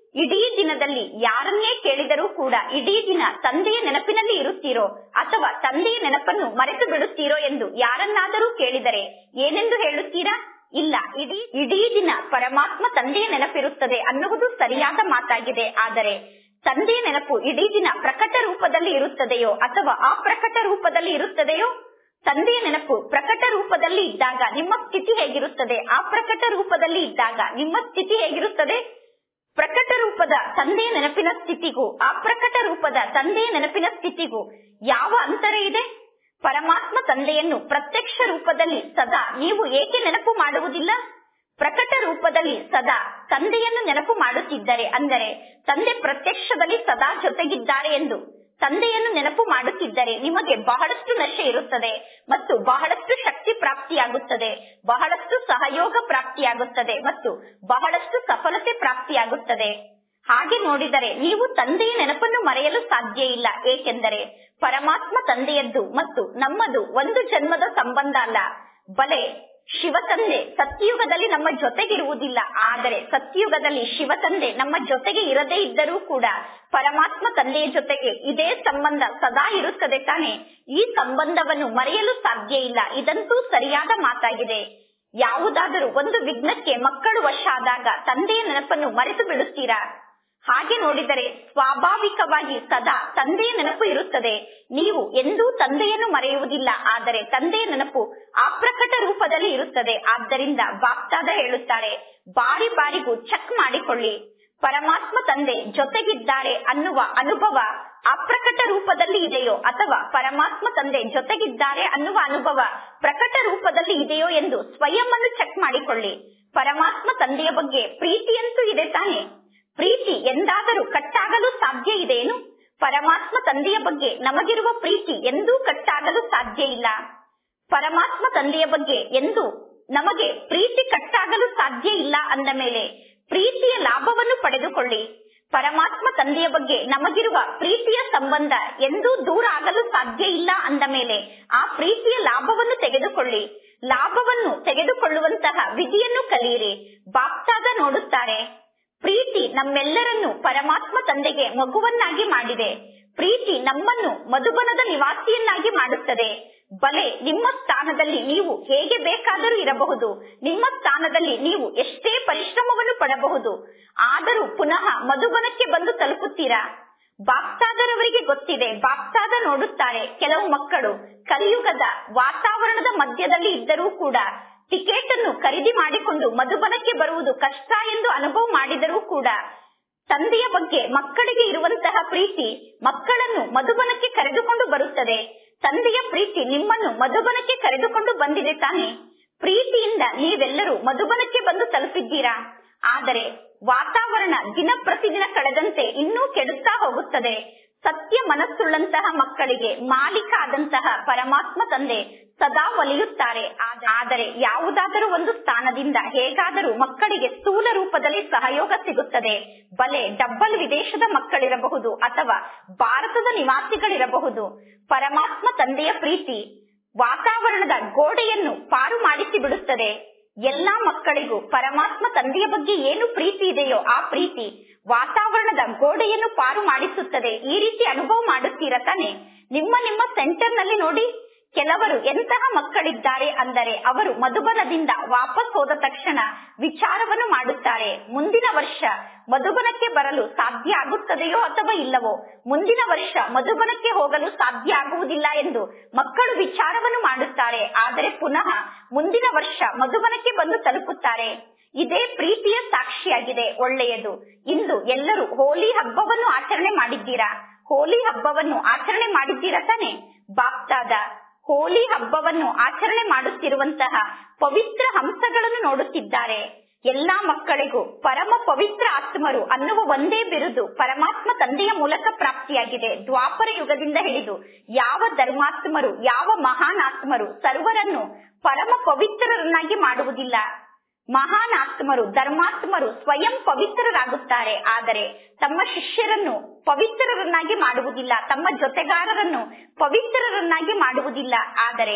ಇಡೀ ದಿನದಲ್ಲಿ ಯಾರನ್ನೇ ಕೇಳಿದರೂ ಕೂಡ ಇಡೀ ದಿನ ತಂದೆಯ ನೆನಪಿನಲ್ಲಿ ಇರುತ್ತೀರೋ ಅಥವಾ ತಂದೆಯ ನೆನಪನ್ನು ಮರೆತು ಬಿಡುತ್ತೀರೋ ಎಂದು ಯಾರನ್ನಾದರೂ ಕೇಳಿದರೆ ಏನೆಂದು ಹೇಳುತ್ತೀರಾ ಇಲ್ಲ ಇಡೀ ಇಡೀ ದಿನ ಪರಮಾತ್ಮ ತಂದೆಯ ನೆನಪಿರುತ್ತದೆ ಅನ್ನುವುದು ಸರಿಯಾದ ಮಾತಾಗಿದೆ ಆದರೆ ತಂದೆಯ ನೆನಪು ಇಡೀ ದಿನ ಪ್ರಕಟ ರೂಪದಲ್ಲಿ ಇರುತ್ತದೆಯೋ ಅಥವಾ ಅಪ್ರಕಟ ರೂಪದಲ್ಲಿ ಇರುತ್ತದೆಯೋ ತಂದೆಯ ನೆನಪು ಪ್ರಕಟ ರೂಪದಲ್ಲಿ ಇದ್ದಾಗ ನಿಮ್ಮ ಸ್ಥಿತಿ ಹೇಗಿರುತ್ತದೆ ಅಪ್ರಕಟ ರೂಪದಲ್ಲಿ ಇದ್ದಾಗ ನಿಮ್ಮ ಸ್ಥಿತಿ ಹೇಗಿರುತ್ತದೆ ಪ್ರಕಟ ರೂಪದ ತಂದೆಯ ನೆನಪಿನ ಸ್ಥಿತಿಗೂ ಅಪ್ರಕಟ ರೂಪದ ತಂದೆಯ ನೆನಪಿನ ಸ್ಥಿತಿಗೂ ಯಾವ ಅಂತರ ಇದೆ ಪರಮಾತ್ಮ ತಂದೆಯನ್ನು ಪ್ರತ್ಯಕ್ಷ ರೂಪದಲ್ಲಿ ಸದಾ ನೀವು ಏಕೆ ನೆನಪು ಮಾಡುವುದಿಲ್ಲ ಪ್ರಕಟ ರೂಪದಲ್ಲಿ ಸದಾ ತಂದೆಯನ್ನು ನೆನಪು ಮಾಡುತ್ತಿದ್ದರೆ ಅಂದರೆ ತಂದೆ ಪ್ರತ್ಯಕ್ಷದಲ್ಲಿ ಸದಾ ಜೊತೆಗಿದ್ದಾರೆ ಎಂದು ತಂದೆಯನ್ನು ನೆನಪು ಮಾಡುತ್ತಿದ್ದರೆ ನಿಮಗೆ ಬಹಳಷ್ಟು ನಶೆ ಇರುತ್ತದೆ ಮತ್ತು ಬಹಳಷ್ಟು ಶಕ್ತಿ ಪ್ರಾಪ್ತಿಯಾಗುತ್ತದೆ ಬಹಳಷ್ಟು ಸಹಯೋಗ ಪ್ರಾಪ್ತಿಯಾಗುತ್ತದೆ ಮತ್ತು ಬಹಳಷ್ಟು ಸಫಲತೆ ಪ್ರಾಪ್ತಿಯಾಗುತ್ತದೆ ಹಾಗೆ ನೋಡಿದರೆ ನೀವು ತಂದೆಯ ನೆನಪನ್ನು ಮರೆಯಲು ಸಾಧ್ಯ ಇಲ್ಲ ಏಕೆಂದರೆ ಪರಮಾತ್ಮ ತಂದೆಯದ್ದು ಮತ್ತು ನಮ್ಮದು ಒಂದು ಜನ್ಮದ ಸಂಬಂಧ ಅಲ್ಲ ಬಲೆ ಶಿವ ತಂದೆ ಸತ್ಯಯುಗದಲ್ಲಿ ನಮ್ಮ ಜೊತೆಗಿರುವುದಿಲ್ಲ ಆದರೆ ಸತ್ಯಯುಗದಲ್ಲಿ ಶಿವ ತಂದೆ ನಮ್ಮ ಜೊತೆಗೆ ಇರದೇ ಇದ್ದರೂ ಕೂಡ ಪರಮಾತ್ಮ ತಂದೆಯ ಜೊತೆಗೆ ಇದೇ ಸಂಬಂಧ ಸದಾ ಇರುತ್ತದೆ ತಾನೆ ಈ ಸಂಬಂಧವನ್ನು ಮರೆಯಲು ಸಾಧ್ಯ ಇಲ್ಲ ಇದಂತೂ ಸರಿಯಾದ ಮಾತಾಗಿದೆ ಯಾವುದಾದರೂ ಒಂದು ವಿಘ್ನಕ್ಕೆ ಮಕ್ಕಳು ವಶ ಆದಾಗ ತಂದೆಯ ನೆನಪನ್ನು ಮರೆತು ಬಿಡುತ್ತೀರಾ ಹಾಗೆ ನೋಡಿದರೆ ಸ್ವಾಭಾವಿಕವಾಗಿ ಸದಾ ತಂದೆಯ ನೆನಪು ಇರುತ್ತದೆ ನೀವು ಎಂದೂ ತಂದೆಯನ್ನು ಮರೆಯುವುದಿಲ್ಲ ಆದರೆ ತಂದೆಯ ನೆನಪು ಅಪ್ರಕಟ ರೂಪದಲ್ಲಿ ಇರುತ್ತದೆ ಆದ್ದರಿಂದ ಬಾಪ್ತಾದ ಹೇಳುತ್ತಾರೆ ಬಾರಿ ಬಾರಿಗೂ ಚೆಕ್ ಮಾಡಿಕೊಳ್ಳಿ ಪರಮಾತ್ಮ ತಂದೆ ಜೊತೆಗಿದ್ದಾರೆ ಅನ್ನುವ ಅನುಭವ ಅಪ್ರಕಟ ರೂಪದಲ್ಲಿ ಇದೆಯೋ ಅಥವಾ ಪರಮಾತ್ಮ ತಂದೆ ಜೊತೆಗಿದ್ದಾರೆ ಅನ್ನುವ ಅನುಭವ ಪ್ರಕಟ ರೂಪದಲ್ಲಿ ಇದೆಯೋ ಎಂದು ಸ್ವಯಂ ಅನ್ನು ಚೆಕ್ ಮಾಡಿಕೊಳ್ಳಿ ಪರಮಾತ್ಮ ತಂದೆಯ ಬಗ್ಗೆ ಪ್ರೀತಿಯಂತೂ ಇದೆ ತಾನೆ ಪ್ರೀತಿ ಎಂದಾದರೂ ಕಟ್ಟಾಗಲು ಸಾಧ್ಯ ಇದೆಯೇನು ಪರಮಾತ್ಮ ತಂದೆಯ ಬಗ್ಗೆ ನಮಗಿರುವ ಪ್ರೀತಿ ಎಂದೂ ಕಟ್ಟಾಗಲು ಸಾಧ್ಯ ಇಲ್ಲ ಪರಮಾತ್ಮ ತಂದೆಯ ಬಗ್ಗೆ ಎಂದು ನಮಗೆ ಪ್ರೀತಿ ಕಟ್ಟಾಗಲು ಸಾಧ್ಯ ಇಲ್ಲ ಅಂದ ಮೇಲೆ ಪ್ರೀತಿಯ ಲಾಭವನ್ನು ಪಡೆದುಕೊಳ್ಳಿ ಪರಮಾತ್ಮ ತಂದೆಯ ಬಗ್ಗೆ ನಮಗಿರುವ ಪ್ರೀತಿಯ ಸಂಬಂಧ ಎಂದೂ ದೂರ ಆಗಲು ಸಾಧ್ಯ ಇಲ್ಲ ಅಂದ ಮೇಲೆ ಆ ಪ್ರೀತಿಯ ಲಾಭವನ್ನು ತೆಗೆದುಕೊಳ್ಳಿ ಲಾಭವನ್ನು ತೆಗೆದುಕೊಳ್ಳುವಂತಹ ವಿಧಿಯನ್ನು ಕಲಿಯಿರಿ ಬಾಪ್ತಾದ ನೋಡುತ್ತಾರೆ ಪ್ರೀತಿ ನಮ್ಮೆಲ್ಲರನ್ನು ಪರಮಾತ್ಮ ತಂದೆಗೆ ಮಗುವನ್ನಾಗಿ ಮಾಡಿದೆ ಪ್ರೀತಿ ನಮ್ಮನ್ನು ಮಧುಬನದ ನಿವಾಸಿಯನ್ನಾಗಿ ಮಾಡುತ್ತದೆ ಬಲೆ ನಿಮ್ಮ ಸ್ಥಾನದಲ್ಲಿ ನೀವು ಹೇಗೆ ಬೇಕಾದರೂ ಇರಬಹುದು ನಿಮ್ಮ ಸ್ಥಾನದಲ್ಲಿ ನೀವು ಎಷ್ಟೇ ಪರಿಶ್ರಮವನ್ನು ಪಡಬಹುದು ಆದರೂ ಪುನಃ ಮಧುಬನಕ್ಕೆ ಬಂದು ತಲುಪುತ್ತೀರಾ ಬಾಪ್ತಾದರವರಿಗೆ ಗೊತ್ತಿದೆ ಬಾಪ್ತಾದ ನೋಡುತ್ತಾರೆ ಕೆಲವು ಮಕ್ಕಳು ಕಲಿಯುಗದ ವಾತಾವರಣದ ಮಧ್ಯದಲ್ಲಿ ಇದ್ದರೂ ಕೂಡ ಟಿಕೆಟ್ ಅನ್ನು ಖರೀದಿ ಮಾಡಿಕೊಂಡು ಮಧುಬನಕ್ಕೆ ಬರುವುದು ಕಷ್ಟ ಎಂದು ಅನುಭವ ಮಾಡಿದರೂ ಕೂಡ ತಂದೆಯ ಬಗ್ಗೆ ಮಕ್ಕಳಿಗೆ ಇರುವಂತಹ ಪ್ರೀತಿ ಮಕ್ಕಳನ್ನು ಮಧುಬನಕ್ಕೆ ಕರೆದುಕೊಂಡು ಬರುತ್ತದೆ ತಂದೆಯ ಪ್ರೀತಿ ನಿಮ್ಮನ್ನು ಮಧುಬನಕ್ಕೆ ಕರೆದುಕೊಂಡು ಬಂದಿದೆ ತಾನೆ ಪ್ರೀತಿಯಿಂದ ನೀವೆಲ್ಲರೂ ಮಧುಬನಕ್ಕೆ ಬಂದು ತಲುಪಿದ್ದೀರಾ ಆದರೆ ವಾತಾವರಣ ದಿನ ಪ್ರತಿದಿನ ಕಳೆದಂತೆ ಇನ್ನೂ ಕೆಡುತ್ತಾ ಹೋಗುತ್ತದೆ ಸತ್ಯ ಮನಸ್ಸುಳ್ಳಂತಹ ಮಕ್ಕಳಿಗೆ ಮಾಲೀಕ ಆದಂತಹ ಪರಮಾತ್ಮ ತಂದೆ ಸದಾ ಒಲಿಯುತ್ತಾರೆ ಆದರೆ ಯಾವುದಾದರೂ ಒಂದು ಸ್ಥಾನದಿಂದ ಹೇಗಾದರೂ ಮಕ್ಕಳಿಗೆ ಸ್ಥೂಲ ರೂಪದಲ್ಲಿ ಸಹಯೋಗ ಸಿಗುತ್ತದೆ ಬಲೆ ಡಬ್ಬಲ್ ವಿದೇಶದ ಮಕ್ಕಳಿರಬಹುದು ಅಥವಾ ಭಾರತದ ನಿವಾಸಿಗಳಿರಬಹುದು ಪರಮಾತ್ಮ ತಂದೆಯ ಪ್ರೀತಿ ವಾತಾವರಣದ ಗೋಡೆಯನ್ನು ಪಾರು ಮಾಡಿಸಿ ಬಿಡುತ್ತದೆ ಎಲ್ಲಾ ಮಕ್ಕಳಿಗೂ ಪರಮಾತ್ಮ ತಂದೆಯ ಬಗ್ಗೆ ಏನು ಪ್ರೀತಿ ಇದೆಯೋ ಆ ಪ್ರೀತಿ ವಾತಾವರಣದ ಗೋಡೆಯನ್ನು ಪಾರು ಮಾಡಿಸುತ್ತದೆ ಈ ರೀತಿ ಅನುಭವ ಮಾಡುತ್ತೀರ ತಾನೆ ನಿಮ್ಮ ನಿಮ್ಮ ಸೆಂಟರ್ ನಲ್ಲಿ ನೋಡಿ ಕೆಲವರು ಎಂತಹ ಮಕ್ಕಳಿದ್ದಾರೆ ಅಂದರೆ ಅವರು ಮಧುಬನದಿಂದ ವಾಪಸ್ ಹೋದ ತಕ್ಷಣ ವಿಚಾರವನ್ನು ಮಾಡುತ್ತಾರೆ ಮುಂದಿನ ವರ್ಷ ಮಧುಬನಕ್ಕೆ ಬರಲು ಸಾಧ್ಯ ಆಗುತ್ತದೆಯೋ ಅಥವಾ ಇಲ್ಲವೋ ಮುಂದಿನ ವರ್ಷ ಮಧುಬನಕ್ಕೆ ಹೋಗಲು ಸಾಧ್ಯ ಆಗುವುದಿಲ್ಲ ಎಂದು ಮಕ್ಕಳು ವಿಚಾರವನ್ನು ಮಾಡುತ್ತಾರೆ ಆದರೆ ಪುನಃ ಮುಂದಿನ ವರ್ಷ ಮಧುಬನಕ್ಕೆ ಬಂದು ತಲುಪುತ್ತಾರೆ ಇದೇ ಪ್ರೀತಿಯ ಸಾಕ್ಷಿಯಾಗಿದೆ ಒಳ್ಳೆಯದು ಇಂದು ಎಲ್ಲರೂ ಹೋಲಿ ಹಬ್ಬವನ್ನು ಆಚರಣೆ ಮಾಡಿದ್ದೀರಾ ಹೋಲಿ ಹಬ್ಬವನ್ನು ಆಚರಣೆ ಮಾಡಿದ್ದೀರಾ ತಾನೆ ಬಾಪ್ತಾದ ಹೋಲಿ ಹಬ್ಬವನ್ನು ಆಚರಣೆ ಮಾಡುತ್ತಿರುವಂತಹ ಪವಿತ್ರ ಹಂಸಗಳನ್ನು ನೋಡುತ್ತಿದ್ದಾರೆ ಎಲ್ಲಾ ಮಕ್ಕಳಿಗೂ ಪರಮ ಪವಿತ್ರ ಆತ್ಮರು ಅನ್ನುವ ಒಂದೇ ಬಿರುದು ಪರಮಾತ್ಮ ತಂದೆಯ ಮೂಲಕ ಪ್ರಾಪ್ತಿಯಾಗಿದೆ ದ್ವಾಪರ ಯುಗದಿಂದ ಹಿಡಿದು ಯಾವ ಧರ್ಮಾತ್ಮರು ಯಾವ ಮಹಾನ್ ಆತ್ಮರು ಸರ್ವರನ್ನು ಪರಮ ಪವಿತ್ರರನ್ನಾಗಿ ಮಾಡುವುದಿಲ್ಲ ಮಹಾನ್ ಆತ್ಮರು ಧರ್ಮಾತ್ಮರು ಸ್ವಯಂ ಪವಿತ್ರರಾಗುತ್ತಾರೆ ಆದರೆ ತಮ್ಮ ಶಿಷ್ಯರನ್ನು ಪವಿತ್ರರನ್ನಾಗಿ ಮಾಡುವುದಿಲ್ಲ ತಮ್ಮ ಜೊತೆಗಾರರನ್ನು ಪವಿತ್ರರನ್ನಾಗಿ ಮಾಡುವುದಿಲ್ಲ ಆದರೆ